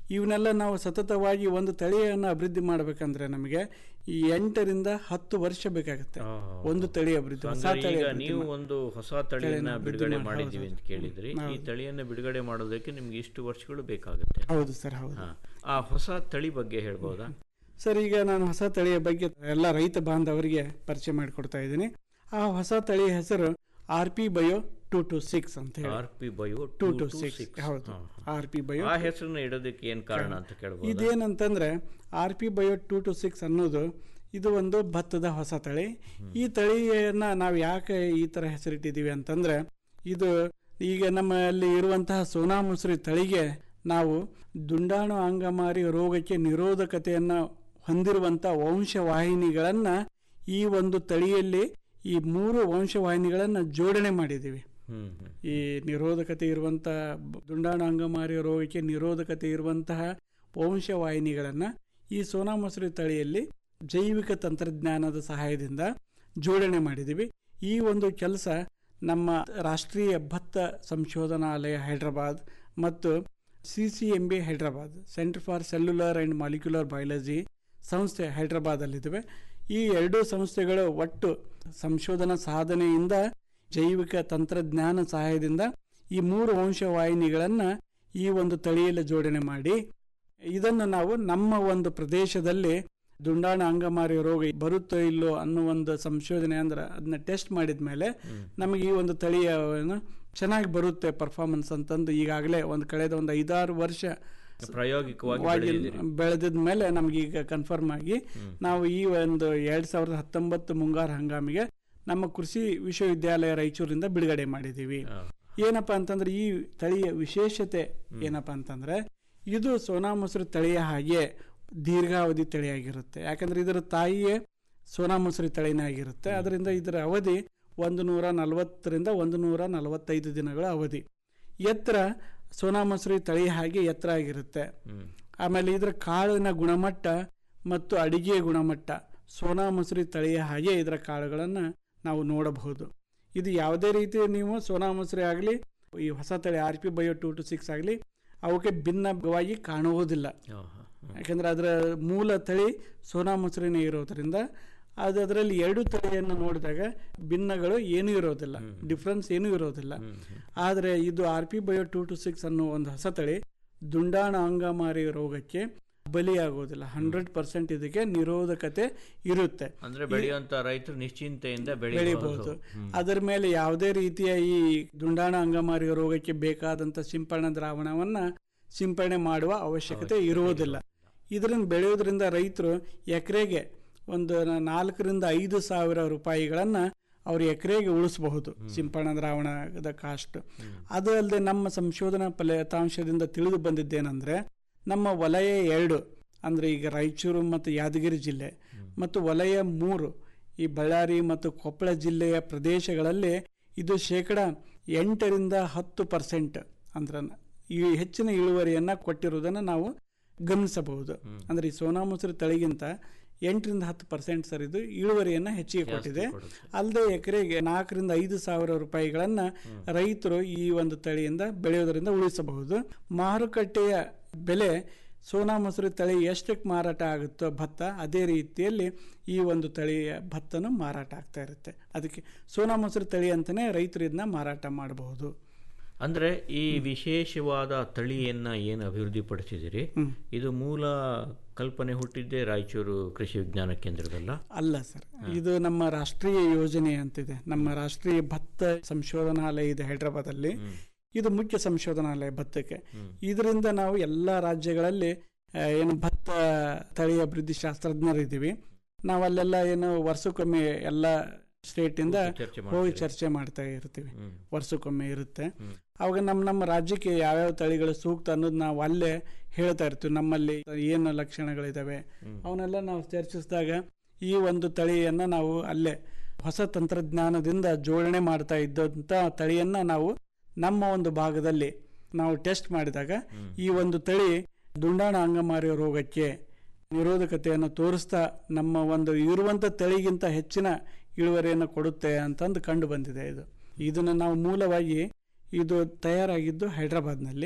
ಇವನ್ನೆಲ್ಲ ನಾವು ಸತತವಾಗಿ ಒಂದು ತಳಿಯನ್ನು ಅಭಿವೃದ್ಧಿ ಮಾಡಬೇಕಂದ್ರೆ ನಮಗೆ ಈ ಎಂಟರಿಂದ ಹತ್ತು ವರ್ಷ ಬೇಕಾಗುತ್ತೆ ಒಂದು ತಳಿ ಅಭಿವೃದ್ಧಿ ಹೊಸ ಹಂಗಾರೆ ತಳಿ ಈಗ ಅಭಿವೃದ್ಧಿ ನೀವು ಮಾ- ಒಂದು ಹೊಸ ತಳಿಯನ್ನ ತಳಿಯನ್ನ ಅಭಿವೃದ್ಧಿ ಬಿಡುಗಡೆ ಮಾಡಿ- ಮಾಡಿದ್ದೀವಿ ಹೌದು, ಅಂತ ಕೇಳಿದ್ರಿ ಈ ಹೌದು. ತಳಿಯನ್ನ ಬಿಡುಗಡೆ ಮಾಡೋದಕ್ಕೆ ನಿಮ್ಗೆ ಇಷ್ಟು ವರ್ಷಗಳು ಬೇಕಾಗುತ್ತೆ ಹೌದು ಸರ್ ಹೌದು ಹಾ. ಆ ಹೊಸ ತಳಿ ಬಗ್ಗೆ ಹೇಳ್ಬೋದಾ ಸರ್ ಈಗ ನಾನು ಹೊಸ ತಳಿಯ ಬಗ್ಗೆ ಎಲ್ಲ ರೈತ ಬಾಂಧವರಿಗೆ ಪರಿಚಯ ಮಾಡಿಕೊಡ್ತಾ ಇದ್ದೀನಿ ಆ ಹೊಸ ತಳಿಯ ಹೆಸರು R P bio two two six ಅಂತ ಹೇಳಿ R P bio two two six ಹೌದು ಆರ್ ಪಿ ಬಯೋ ಆ ಹೆಸರನ್ನ ಇಡೋದಕ್ಕೆ ಏನ್ ಕಾರಣ ಅಂತ ಕೇಳ್ಬೋದು ಇದೇನಂತಂದ್ರೆ R P bio two two six ಅನ್ನೋದು ಇದು ಒಂದು ಭತ್ತದ ಹೊಸ ತಳಿ ಈ ತಳಿಯನ್ನ ನಾವು ಯಾಕೆ ಈ ಥರ ಹೆಸರಿಟ್ಟಿದ್ದೀವಿ ಅಂತಂದ್ರೆ ಇದು ಈಗ ನಮ್ಮಲ್ಲಿ ಇರುವಂತಹ ಸೋನಾ ಮುಸುರಿ ತಳಿಗೆ ನಾವು ದುಂಡಾಣು ಅಂಗಮಾರಿ ರೋಗಕ್ಕೆ ನಿರೋಧಕತೆಯನ್ನು ಹೊಂದಿರುವಂಥ ವಂಶವಾಹಿನಿಗಳನ್ನು ಈ ಒಂದು ತಳಿಯಲ್ಲಿ ಈ ಮೂರು ವಂಶವಾಹಿನಿಗಳನ್ನು ಜೋಡಣೆ ಮಾಡಿದ್ದೀವಿ ಹ್ಮ್ ಹ್ಮ್ ಈ ನಿರೋಧಕತೆ ಇರುವಂಥ ದುಂಡಾಣು ಅಂಗಮಾರಿ ರೋಗಕ್ಕೆ ನಿರೋಧಕತೆ ಇರುವಂತಹ ವಂಶವಾಹಿನಿಗಳನ್ನು ಈ ಸೋನಾ ಮಸೂರಿ ತಳಿಯಲ್ಲಿ ಜೈವಿಕ ತಂತ್ರಜ್ಞಾನದ ಸಹಾಯದಿಂದ ಜೋಡಣೆ ಮಾಡಿದ್ದೀವಿ ಈ ಒಂದು ಕೆಲಸ ನಮ್ಮ ರಾಷ್ಟ್ರೀಯ ಭತ್ತ ಸಂಶೋಧನಾಲಯ ಹೈದರಾಬಾದ್ ಮತ್ತು C C M B Hyderabad centre for cellular and molecular biology ಸಂಸ್ಥೆ ಹೈದರಾಬಾದಲ್ಲಿದ್ದಾವೆ ಈ ಎರಡೂ ಸಂಸ್ಥೆಗಳು ಒಟ್ಟು ಸಂಶೋಧನಾ ಸಾಧನೆಯಿಂದ ಜೈವಿಕ ತಂತ್ರಜ್ಞಾನ ಸಹಾಯದಿಂದ ಈ ಮೂರು ವಂಶವಾಹಿನಿಗಳನ್ನು ಈ ಒಂದು ತಳಿಯಲ್ಲಿ ಜೋಡಣೆ ಮಾಡಿ ಇದನ್ನು ನಾವು ನಮ್ಮ ಒಂದು ಪ್ರದೇಶದಲ್ಲಿ ದುಂಡಾಣ ಅಂಗಮಾರಿ ರೋಗ ಬರುತ್ತೋ ಇಲ್ಲೋ ಅನ್ನೋ ಒಂದು ಸಂಶೋಧನೆ ಅಂದ್ರೆ ಅದನ್ನ ಟೆಸ್ಟ್ ಮಾಡಿದ ಮೇಲೆ ನಮಗೆ ಈ ಒಂದು ತಳಿಯ ಏನು ಚೆನ್ನಾಗಿ ಬರುತ್ತೆ ಪರ್ಫಾರ್ಮೆನ್ಸ್ ಅಂತಂದು ಈಗಾಗಲೇ ಒಂದು ಕಳೆದ ಒಂದು ಐದಾರು ವರ್ಷ ಪ್ರಾಯೋಗಿಕವಾಗಿ ವಾಗಿ ಬೆಳೆದಿದ್ದೀರಿ. ಬೆಳೆದಿದ ಮೇಲೆ ನಮ್ಗೆ ಈಗ ಕನ್ಫರ್ಮ್ ಆಗಿ ನಾವು ಈ ಒಂದು ಎರಡ್ ಸಾವಿರದ ಹತ್ತೊಂಬತ್ತು ಮುಂಗಾರು ಹಂಗಾಮಿಗೆ ನಮ್ಮ ಕೃಷಿ ವಿಶ್ವವಿದ್ಯಾಲಯ ರಾಯಚೂರಿಂದ ಬಿಡುಗಡೆ ಮಾಡಿದ್ದೀವಿ ಏನಪ್ಪಾ ಅಂತಂದ್ರೆ ಈ ತಳಿಯ ವಿಶೇಷತೆ ಏನಪ್ಪಾ ಅಂತಂದ್ರೆ ಇದು ಸೋನಾ ಮೊಸರು ತಳಿಯ ಹಾಗೆ ದೀರ್ಘಾವಧಿ ತಳಿಯಾಗಿರುತ್ತೆ ಯಾಕಂದ್ರೆ ಇದರ ತಾಯಿಯೇ ಸೋನಾ ಮೊಸರಿ ತಳಿನೇ ಆಗಿರುತ್ತೆ ಅದರಿಂದ ಇದರ ಅವಧಿ ಒಂದು ನೂರ ನಲವತ್ತರಿಂದ ಒಂದು ನೂರ ನಲವತ್ತೈದು ದಿನಗಳ ಅವಧಿ ಎತ್ತರ ಸೋನಾ ಮೊಸರಿ ತಳಿ ಹಾಗೆ ಎತ್ತರ ಆಗಿರುತ್ತೆ ಆಮೇಲೆ ಇದರ ಕಾಳಿನ ಗುಣಮಟ್ಟ ಮತ್ತು ಅಡಿಗೆಯ ಗುಣಮಟ್ಟ ಸೋನಾ ಮೊಸರಿ ತಳಿಯ ಹಾಗೆ ಇದರ ಕಾಳುಗಳನ್ನು ನಾವು ನೋಡಬಹುದು ಇದು ಯಾವುದೇ ರೀತಿ ನೀವು ಸೋನಾ ಮೊಸರಿ ಆಗಲಿ ಈ ಹೊಸ ತಳಿ R P bio two two six ಆಗಲಿ ಅವಕ್ಕೆ ಭಿನ್ನವಾಗಿ ಕಾಣುವುದಿಲ್ಲ ಯಾಕಂದ್ರೆ ಅದರ ಮೂಲ ತಳಿ ಸೋನಾ ಮೊಸರಿನೇ ಇರೋದ್ರಿಂದ ಅದು ಅದರಲ್ಲಿ ಎರಡು ತಳಿಯನ್ನು ನೋಡಿದಾಗ ಭಿನ್ನಗಳು ಏನೂ ಇರೋದಿಲ್ಲ ಡಿಫ್ರೆನ್ಸ್ ಏನೂ ಇರೋದಿಲ್ಲ ಆದರೆ ಇದು R P bio two two six ಅನ್ನೋ ಒಂದು ಹೊಸ ತಳಿ ದುಂಡಾಣ ಅಂಗಮಾರಿ ರೋಗಕ್ಕೆ ಬಲಿಯಾಗೋದಿಲ್ಲ ಹಂಡ್ರೆಡ್ ಪರ್ಸೆಂಟ್ ಇದಕ್ಕೆ ನಿರೋಧಕತೆ ಇರುತ್ತೆ ಅಂದ್ರೆ ಬೆಳೆಯುವಂತ ರೈತರು ನಿಶ್ಚಿಂತೆಯಿಂದ ಬೆಳಿಬಹುದು ಬೆಳೆಯಬಹುದು ಅದರ ಮೇಲೆ ಯಾವುದೇ ರೀತಿಯ ಈ ದುಂಡಾಣ ಅಂಗಮಾರಿ ರೋಗಕ್ಕೆ ಬೇಕಾದಂಥ ಸಿಂಪರಣಾ ದ್ರಾವಣವನ್ನ ಸಿಂಪರಣೆ ಮಾಡುವ ಅವಶ್ಯಕತೆ ಇರುವುದಿಲ್ಲ ಇದರಿಂದ ಬೆಳೆಯೋದ್ರಿಂದ ರೈತರು ಎಕರೆಗೆ ಒಂದು ನ- ನಾಲ್ಕರಿಂದ ಐದು ಸಾವಿರ ರೂಪಾಯಿಗಳನ್ನ ಅವ್ರು ಎಕರೆಗೆ ಉಳಿಸಬಹುದು ಸಿಂಪರಣಾ ದ್ರಾವಣದ ಕಾಸ್ಟ್ ಅದು ಅಲ್ಲದೆ ನಮ್ಮ ಸಂಶೋಧನಾ ಫಲಿತಾಂಶದಿಂದ ತಿಳಿದು ಬಂದಿದ್ದೇನೆಂದ್ರೆ ನಮ್ಮ ವಲಯ ಎರಡು ಅಂದರೆ ಈಗ ರಾಯಚೂರು ಮತ್ತು ಯಾದಗಿರಿ ಜಿಲ್ಲೆ ಮತ್ತು ವಲಯ ಮೂರು ಈ ಬಳ್ಳಾರಿ ಮತ್ತು ಕೊಪ್ಪಳ ಜಿಲ್ಲೆಯ ಪ್ರದೇಶಗಳಲ್ಲಿ ಇದು ಶೇಕಡ ಎಂಟರಿಂದ ಹತ್ತು ಪರ್ಸೆಂಟ್ ಅಂದ್ರೆ ಈ ಹೆಚ್ಚಿನ ಇಳುವರಿಯನ್ನು ಕೊಟ್ಟಿರುವುದನ್ನು ನಾವು ಗಮನಿಸಬಹುದು ಅಂದರೆ ಈ ಸೋನಾ ಮೊಸರು ತಳಿಗಿಂತ ಎಂಟರಿಂದ ಹತ್ತು ಪರ್ಸೆಂಟ್ ಸರ್ ಇದು ಇಳುವರಿಯನ್ನು ಹೆಚ್ಚಿಗೆ ಕೊಟ್ಟಿದೆ ಅಲ್ಲದೆ ಎಕರೆಗೆ ನಾಲ್ಕರಿಂದ ಐದು ಸಾವಿರ ರೂಪಾಯಿಗಳನ್ನ ರೈತರು ಈ ಒಂದು ತಳಿಯಿಂದ ಬೆಳೆಯೋದರಿಂದ ಉಳಿಸಬಹುದು ಮಾರುಕಟ್ಟೆಯ ಬೆಲೆ ಸೋನಾ ಮೊಸರು ತಳಿ ಎಷ್ಟಕ್ಕೆ ಮಾರಾಟ ಆಗುತ್ತೋ ಭತ್ತ ಅದೇ ರೀತಿಯಲ್ಲಿ ಈ ಒಂದು ತಳಿಯ ಭತ್ತನೂ ಮಾರಾಟ ಆಗ್ತಾ ಇರುತ್ತೆ ಅದಕ್ಕೆ ಸೋನಾ ಮೊಸರು ತಳಿ ಅಂತಲೇ ರೈತರು ಇದನ್ನ ಮಾರಾಟ ಮಾಡಬಹುದು ಅಂದ್ರೆ ಈ ವಿಶೇಷವಾದ ತಳಿಯನ್ನ ಏನು ಅಭಿವೃದ್ಧಿಪಡಿಸಿದಿರಿ ಇದು ಮೂಲ ಕಲ್ಪನೆ ಹುಟ್ಟಿದ್ದೇ ರಾಯಚೂರು ಕೃಷಿ ವಿಜ್ಞಾನ ಕೇಂದ್ರದಲ್ಲ ಅಲ್ಲ ಸರ್ ಇದು ನಮ್ಮ ರಾಷ್ಟ್ರೀಯ ಯೋಜನೆ ಅಂತಿದೆ ನಮ್ಮ ರಾಷ್ಟ್ರೀಯ ಭತ್ತ ಸಂಶೋಧನಾಲಯ ಇದೆ ಹೈದರಾಬಾದಲ್ಲಿ ಇದು ಮುಖ್ಯ ಸಂಶೋಧನಾಲಯ ಭತ್ತಕ್ಕೆ ಇದರಿಂದ ನಾವು ಎಲ್ಲ ರಾಜ್ಯಗಳಲ್ಲಿ ಆ, ಏನು ಭತ್ತ ತಳಿ ಅಭಿವೃದ್ಧಿ ಶಾಸ್ತ್ರಜ್ಞರಿದ್ದೀವಿ ನಾವು ಅಲ್ಲೆಲ್ಲ ಏನು ವರ್ಷಕ್ಕೊಮ್ಮೆ ಎಲ್ಲ ಸ್ಟೇಟಿಂದ ಚರ್ಚೆ ಹೋಗಿ ಚರ್ಚೆ ಮಾಡ್ತಾ ಇರ್ತೀವಿ ವರ್ಷಕ್ಕೊಮ್ಮೆ ಇರುತ್ತೆ ಅವಾಗ ನಮ್ಮ ನಮ್ಮ ರಾಜ್ಯಕ್ಕೆ ಯಾವ್ಯಾವ ತಳಿಗಳು ಸೂಕ್ತ ಅನ್ನೋದು ನಾವು ಅಲ್ಲೇ ಹೇಳ್ತಾ ಇರ್ತೀವಿ ನಮ್ಮಲ್ಲಿ ಏನು ಲಕ್ಷಣಗಳಿದಾವೆ ಅವನ್ನೆಲ್ಲ ನಾವು ಚರ್ಚಿಸಿದಾಗ ಈ ಒಂದು ತಳಿಯನ್ನು ನಾವು ಅಲ್ಲೇ ಹೊಸ ತಂತ್ರಜ್ಞಾನದಿಂದ ಜೋಡಣೆ ಮಾಡ್ತಾ ಇದ್ದಂಥ ತಳಿಯನ್ನು ನಾವು ನಮ್ಮ ಒಂದು ಭಾಗದಲ್ಲಿ ನಾವು ಟೆಸ್ಟ್ ಮಾಡಿದಾಗ ಈ ಒಂದು ತಳಿ ದುಂಡಾಣ ಅಂಗಮಾರಿ ರೋಗಕ್ಕೆ ನಿರೋಧಕತೆಯನ್ನು ತೋರಿಸ್ತಾ ನಮ್ಮ ಒಂದು ಇರುವಂಥ ತಳಿಗಿಂತ ಹೆಚ್ಚಿನ ಇಳುವರಿಯನ್ನು ಕೊಡುತ್ತೆ ಅಂತಂದು ಕಂಡು ಬಂದಿದೆ ಇದು ಇದನ್ನು ನಾವು ಮೂಲವಾಗಿ ಇದು ತಯಾರಾಗಿದ್ದು ಹೈದರಾಬಾದ್ನಲ್ಲಿ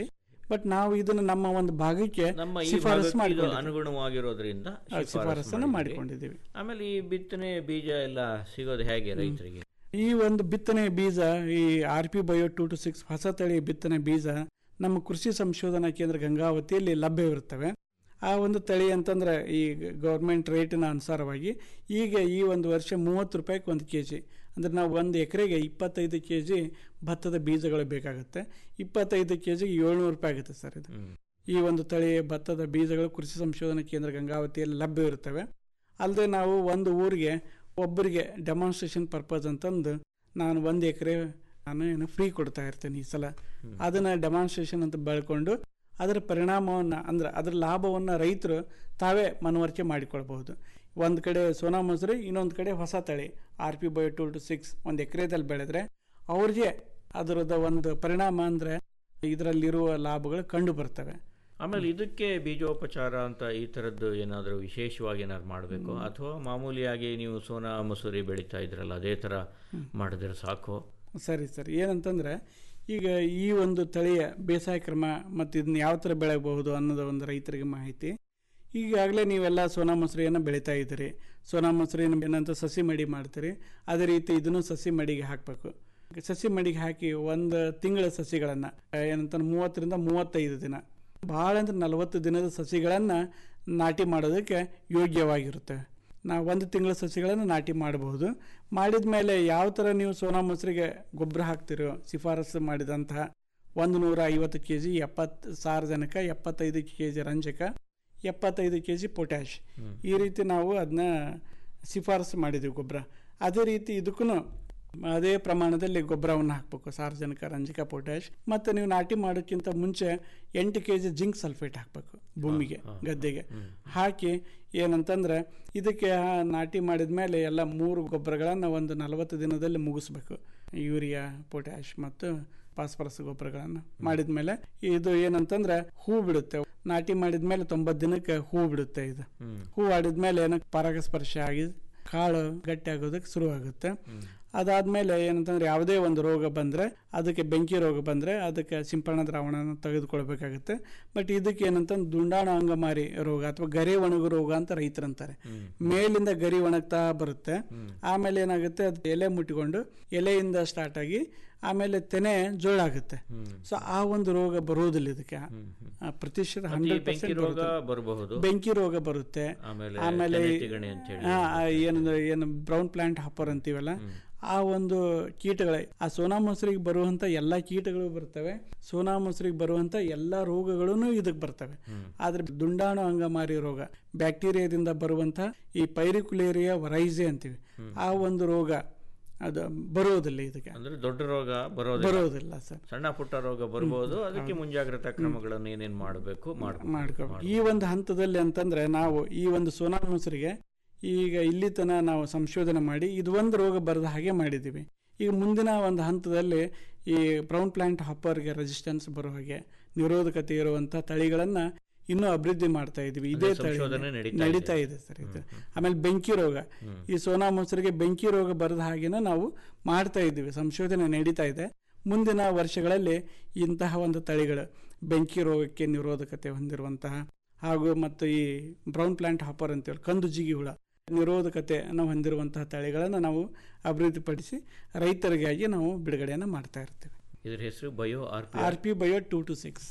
ಬಟ್ ನಾವು ಇದನ್ನು ನಮ್ಮ ಒಂದು ಭಾಗಕ್ಕೆ ನಮ್ಮ ಈ ಶಿಫಾರಸು ಭಾಗಕ್ಕೆ ಇದು ಮಾಡಿಕೊಂಡಿದ್ದೀವಿ. ಅನುಗುಣವಾಗಿರೋದ್ರಿಂದ ಆ, ಶಿಫಾರಸು ಶಿಫಾರಸನ್ನು ಮಾಡಿದ್ದೀವಿ. ಮಾಡಿಕೊಂಡಿದ್ದೀವಿ ಆಮೇಲೆ ಈ ಬಿತ್ತನೆ ಬೀಜ ಎಲ್ಲ ಸಿಗೋದು ಹೇಗೆ ರೈತರಿಗೆ ಈ ಒಂದು ಬಿತ್ತನೆ ಬೀಜ ಈ R P bio two two six ಹೊಸ ತಳಿ ಬಿತ್ತನೆ ಬೀಜ ನಮ್ಮ ಕೃಷಿ ಸಂಶೋಧನಾ ಕೇಂದ್ರ ಗಂಗಾವತಿಯಲ್ಲಿ ಲಭ್ಯವಿರುತ್ತವೆ ಆ ಒಂದು ತಳಿ ಅಂತಂದ್ರೆ ಈ ಗೌರ್ಮೆಂಟ್ ರೇಟಿನ ಅನುಸಾರವಾಗಿ ಈಗ ಈ ಒಂದು ವರ್ಷ ಮೂವತ್ತು ರೂಪಾಯಿಗೆ ಒಂದು ಕೆ ಜಿ ಅಂದರೆ ನಾವು ಒಂದು ಎಕರೆಗೆ ಇಪ್ಪತ್ತೈದು ಕೆ ಜಿ ಭತ್ತದ ಬೀಜಗಳು ಬೇಕಾಗುತ್ತೆ ಇಪ್ಪತ್ತೈದು ಕೆ ಜಿಗೆ ಏಳ್ನೂರು ರೂಪಾಯಿ ಆಗುತ್ತೆ ಸರ್ ಇದು ಈ ಒಂದು ತಳಿ ಭತ್ತದ ಬೀಜಗಳು ಕೃಷಿ ಸಂಶೋಧನಾ ಕೇಂದ್ರ ಗಂಗಾವತಿಯಲ್ಲಿ ಲಭ್ಯವಿರುತ್ತವೆ ಅಲ್ಲದೆ ನಾವು ಒಂದು ಊರಿಗೆ ಒಬ್ಬರಿಗೆ ಡೆಮಾನ್ಸ್ಟ್ರೇಷನ್ ಪರ್ಪಸ್ ಅಂತಂದು ನಾನು ಒಂದು ಎಕರೆ ನಾನು ಏನು ಫ್ರೀ ಕೊಡ್ತಾ ಇರ್ತೇನೆ ಈ ಸಲ ಅದನ್ನು ಡೆಮಾನ್ಸ್ಟ್ರೇಷನ್ ಅಂತ ಬೆಳ್ಕೊಂಡು ಅದರ ಪರಿಣಾಮವನ್ನು ಅಂದ್ರೆ ಅದರ ಲಾಭವನ್ನು ರೈತರು ತಾವೇ ಮನವರಿಕೆ ಮಾಡಿಕೊಳ್ಬಹುದು ಒಂದು ಕಡೆ ಸೋನಾ ಮಸೂರಿ ಇನ್ನೊಂದು ಕಡೆ ಹೊಸ ತಳಿ R P bio two two six ಒಂದು ಎಕರೆದಲ್ಲಿ ಬೆಳೆದ್ರೆ ಅವ್ರಿಗೆ ಅದರದ ಒಂದು ಪರಿಣಾಮ ಅಂದರೆ ಇದರಲ್ಲಿರುವ ಲಾಭಗಳು ಕಂಡು ಬರ್ತವೆ ಆಮೇಲೆ ಇದಕ್ಕೆ ಬೀಜೋಪಚಾರ ಅಂತ ಈ ಥರದ್ದು ಏನಾದರೂ ವಿಶೇಷವಾಗಿ ಏನಾದ್ರು ಮಾಡಬೇಕು ಅಥವಾ ಮಾಮೂಲಿಯಾಗಿ ನೀವು ಸೋನಾ ಮಸೂರಿ ಬೆಳೀತಾ ಇದ್ರಲ್ಲ ಅದೇ ಥರ ಮಾಡಿದ್ರೆ ಸಾಕು ಸರಿ ಸರಿ ಏನಂತಂದ್ರೆ ಈಗ ಈ ಒಂದು ತಳಿಯ ಬೇಸಾಯ ಕ್ರಮ ಮತ್ತು ಇದನ್ನ ಯಾವ ಥರ ಬೆಳೆಯಬಹುದು ಅನ್ನೋದು ಒಂದು ರೈತರಿಗೆ ಮಾಹಿತಿ ಈಗಾಗಲೇ ನೀವೆಲ್ಲ ಸೋನಾ ಮಸೂರಿಯನ್ನು ಬೆಳೀತಾ ಇದ್ದೀರಿ ಸೋನಾ ಮಸೂರಿಯನ್ನು ಏನಂತ ಸಸಿ ಮಡಿ ಮಾಡ್ತೀರಿ ಅದೇ ರೀತಿ ಇದನ್ನು ಸಸಿ ಮಡಿಗೆ ಹಾಕಬೇಕು ಸಸಿ ಮಡಿಗೆ ಹಾಕಿ ಒಂದು ತಿಂಗಳ ಸಸಿಗಳನ್ನು ಏನಂತ ಮೂವತ್ತರಿಂದ ಮೂವತ್ತೈದು ದಿನ ಭಾಳ ಅಂದ್ರೆ ನಲವತ್ತು ದಿನದ ಸಸಿಗಳನ್ನು ನಾಟಿ ಮಾಡೋದಕ್ಕೆ ಯೋಗ್ಯವಾಗಿರುತ್ತೆ ನಾವು ಒಂದು ತಿಂಗಳ ಸಸಿಗಳನ್ನು ನಾಟಿ ಮಾಡಬಹುದು ಮಾಡಿದ ಮೇಲೆ ಯಾವ ಥರ ನೀವು ಸೋನಾ ಮೊಸರಿಗೆ ಗೊಬ್ಬರ ಹಾಕ್ತಿರೋ ಶಿಫಾರಸು ಮಾಡಿದಂತಹ ಒಂದು ನೂರ ಐವತ್ತು ಕೆ ಜಿ ಎಪ್ಪತ್ತು ಸಾರಜನಕ ಎಪ್ಪತ್ತೈದು ಕೆ ಜಿ ರಂಜಕ ಎಪ್ಪತ್ತೈದು ಕೆ ಜಿ ಪೊಟ್ಯಾಶ್ ಈ ರೀತಿ ನಾವು ಅದನ್ನ ಶಿಫಾರಸು ಮಾಡಿದ್ದೀವಿ ಗೊಬ್ಬರ ಅದೇ ರೀತಿ ಇದಕ್ಕೂ ಅದೇ ಪ್ರಮಾಣದಲ್ಲಿ ಗೊಬ್ಬರವನ್ನು ಹಾಕಬೇಕು ಸಾರ್ವಜನಿಕ ರಂಜಕ ಪೊಟ್ಯಾಶ್ ಮತ್ತು ನೀವು ನಾಟಿ ಮಾಡೋಕ್ಕಿಂತ ಮುಂಚೆ ಎಂಟು ಕೆ ಜಿ ಜಿಂಕ್ ಸಲ್ಫೇಟ್ ಹಾಕಬೇಕು ಭೂಮಿಗೆ ಗದ್ದೆಗೆ ಹಾಕಿ ಏನಂತಂದ್ರೆ ಇದಕ್ಕೆ ನಾಟಿ ಮಾಡಿದ ಮೇಲೆ ಎಲ್ಲ ಮೂರು ಗೊಬ್ಬರಗಳನ್ನು ಒಂದು ನಲವತ್ತು ದಿನದಲ್ಲಿ ಮುಗಿಸ್ಬೇಕು ಯೂರಿಯಾ ಪೊಟ್ಯಾಶ್ ಮತ್ತು ಫಾಸ್ಫರಸ್ ಗೊಬ್ಬರಗಳನ್ನು ಮಾಡಿದ ಮೇಲೆ ಇದು ಏನಂತಂದ್ರೆ ಹೂ ಬಿಡುತ್ತೆ ನಾಟಿ ಮಾಡಿದ ಮೇಲೆ ತೊಂಬತ್ತು ದಿನಕ್ಕೆ ಹೂ ಬಿಡುತ್ತೆ ಇದು ಹೂ ಆಡಿದ್ಮೇಲೆ ಏನಕ್ಕೆ ಪರಾಗಸ್ಪರ್ಶ ಆಗಿ ಕಾಳು ಗಟ್ಟಿ ಆಗೋದಕ್ಕೆ ಶುರು ಆಗುತ್ತೆ ಅದಾದ್ಮೇಲೆ ಏನಂತಂದ್ರೆ ಯಾವುದೇ ಒಂದು ರೋಗ ಬಂದ್ರೆ ಅದಕ್ಕೆ ಬೆಂಕಿ ರೋಗ ಬಂದ್ರೆ ಅದಕ್ಕೆ ಸಿಂಪರಣಾ ದ್ರಾವಣನ ತೆಗೆದುಕೊಳ್ಬೇಕಾಗುತ್ತೆ ಬಟ್ ಇದಕ್ಕೆ ಏನಂತಂದ್ರೆ ದುಂಡಾಣು ಅಂಗಮಾರಿ ರೋಗ ಅಥವಾ ಗರಿ ಒಣಗು ರೋಗ ಅಂತ ರೈತರಂತಾರೆ ಮೇಲಿಂದ ಗರಿ ಒಣಗ್ತಾ ಬರುತ್ತೆ ಆಮೇಲೆ ಏನಾಗುತ್ತೆ ಅದು ಎಲೆ ಮುಟ್ಟಿಕೊಂಡು ಎಲೆಯಿಂದ ಸ್ಟಾರ್ಟ್ ಆಗಿ ಆಮೇಲೆ ತೆನೆ ಜೋಳಾಗುತ್ತೆ ಸೊ ಆ ಒಂದು ರೋಗ ಬರುವುದಿಲ್ಲ ಇದಕ್ಕೆ ಆ, ಪ್ರತಿಶತ ಮತ್ತೆ ಈ ಹಂಡ್ರೆಡ್ ಬೆಂಕಿ ರೋಗ ಬರಬಹುದು ಬೆಂಕಿ ರೋಗ ಬರುತ್ತೆ ಆಮೇಲೆ ಆಮೇಲೆ ತೆನೆ ತಿಗಣೆ ಅಂತ ಹೇಳಿ ಆ, ಆ, ಏನಂದ್ರೆ ಏನು ಬ್ರೌನ್ ಪ್ಲಾಂಟ್ ಹಾಪರ್ ಅಂತೀವಲ್ಲ ಆ ಒಂದು ಕೀಟಗಳೇ ಆ ಸೋನಾ ಮೊಸರಿಗೆ ಬರುವಂತ ಎಲ್ಲಾ ಕೀಟಗಳು ಬರ್ತವೆ ಸೋನಾ ಮೊಸರಿಗೆ ಬರುವಂತ ಎಲ್ಲಾ ರೋಗಗಳೂ ಇದಕ್ಕೆ ಬರ್ತವೆ ಆದ್ರೆ ದುಂಡಾಣು ಅಂಗಮಾರಿ ರೋಗ ಬ್ಯಾಕ್ಟೀರಿಯಾದಿಂದ ಬರುವಂತ ಈ ಪೈರಿಕುಲೇರಿಯಾ ವರೈಸೆ ಅಂತೀವಿ ಆ ಒಂದು ರೋಗ ಅದು ಬರೋದಿಲ್ಲ ಇದಕ್ಕೆ ಅಂದ್ರೆ ದೊಡ್ಡ ರೋಗ ಬರೋದಿಲ್ಲ ಬರೋದಿಲ್ಲ ಸರ್ ಸಣ್ಣ ಪುಟ್ಟ ರೋಗ ಬರ್ಬೋದು ಅದಕ್ಕೆ ಮುಂಜಾಗ್ರತಾ ಕ್ರಮಗಳನ್ನು ಏನೇನ್ ಮಾಡಬೇಕು ಮಾಡ್ಕೋಬೇಕು ಈ ಒಂದು ಹಂತದಲ್ಲಿ ಅಂತಂದ್ರೆ ನಾವು ಈ ಒಂದು ಸೋನಾ ಮೊಸರಿಗೆ ಈಗ ಇಲ್ಲಿ ತನ ನಾವು ಸಂಶೋಧನೆ ಮಾಡಿ ಇದು ಒಂದು ರೋಗ ಬರದ ಹಾಗೆ ಮಾಡಿದ್ದೀವಿ ಈಗ ಮುಂದಿನ ಒಂದು ಹಂತದಲ್ಲಿ ಈ ಬ್ರೌನ್ ಪ್ಲಾಂಟ್ ಹಾಪರ್ಗೆ ರೆಸಿಸ್ಟೆನ್ಸ್ ಬರೋ ಹಾಗೆ ನಿರೋಧಕತೆ ಇರುವಂತ ತಳಿಗಳನ್ನ ಇನ್ನೂ ಅಭಿವೃದ್ಧಿ ಮಾಡ್ತಾ ಇದೀವಿ ಇದೇ ತಳಿ ಸಂಶೋಧನೆ ನಡೀತಾ ನಡೀತಾ ಇದೆ ಸರ್ ಇದು ಆಮೇಲೆ ಬೆಂಕಿ ರೋಗ ಈ ಸೋನಾ ಮೊಸರಿಗೆ ಬೆಂಕಿ ರೋಗ ಬರದ ಹಾಗೆನ ನಾವು ಮಾಡ್ತಾ ಇದ್ದೀವಿ ಸಂಶೋಧನೆ ನಡೀತಾ ಇದೆ ಮುಂದಿನ ವರ್ಷಗಳಲ್ಲಿ ಇಂತಹ ಒಂದು ತಳಿಗಳು ಬೆಂಕಿ ರೋಗಕ್ಕೆ ನಿರೋಧಕತೆ ಹೊಂದಿರುವಂತಹ ಹಾಗೂ ಮತ್ತು ಈ ಬ್ರೌನ್ ಪ್ಲಾಂಟ್ ಹಾಪರ್ ಅಂತೇಳಿ ಕಂದು ಜಿಗಿ ಹುಳ ನಿರೋಧಕತೆಯನ್ನು ಹೊಂದಿರುವಂತಹ ತಳಿಗಳನ್ನು ನಾವು ಅಭಿವೃದ್ಧಿಪಡಿಸಿ ರೈತರಿಗಾಗಿ ನಾವು ಬಿಡುಗಡೆಯನ್ನು ಮಾಡ್ತಾ ಇರ್ತೀವಿ ಇದ್ರ ಹೆಸರು bio R P R P bio two two six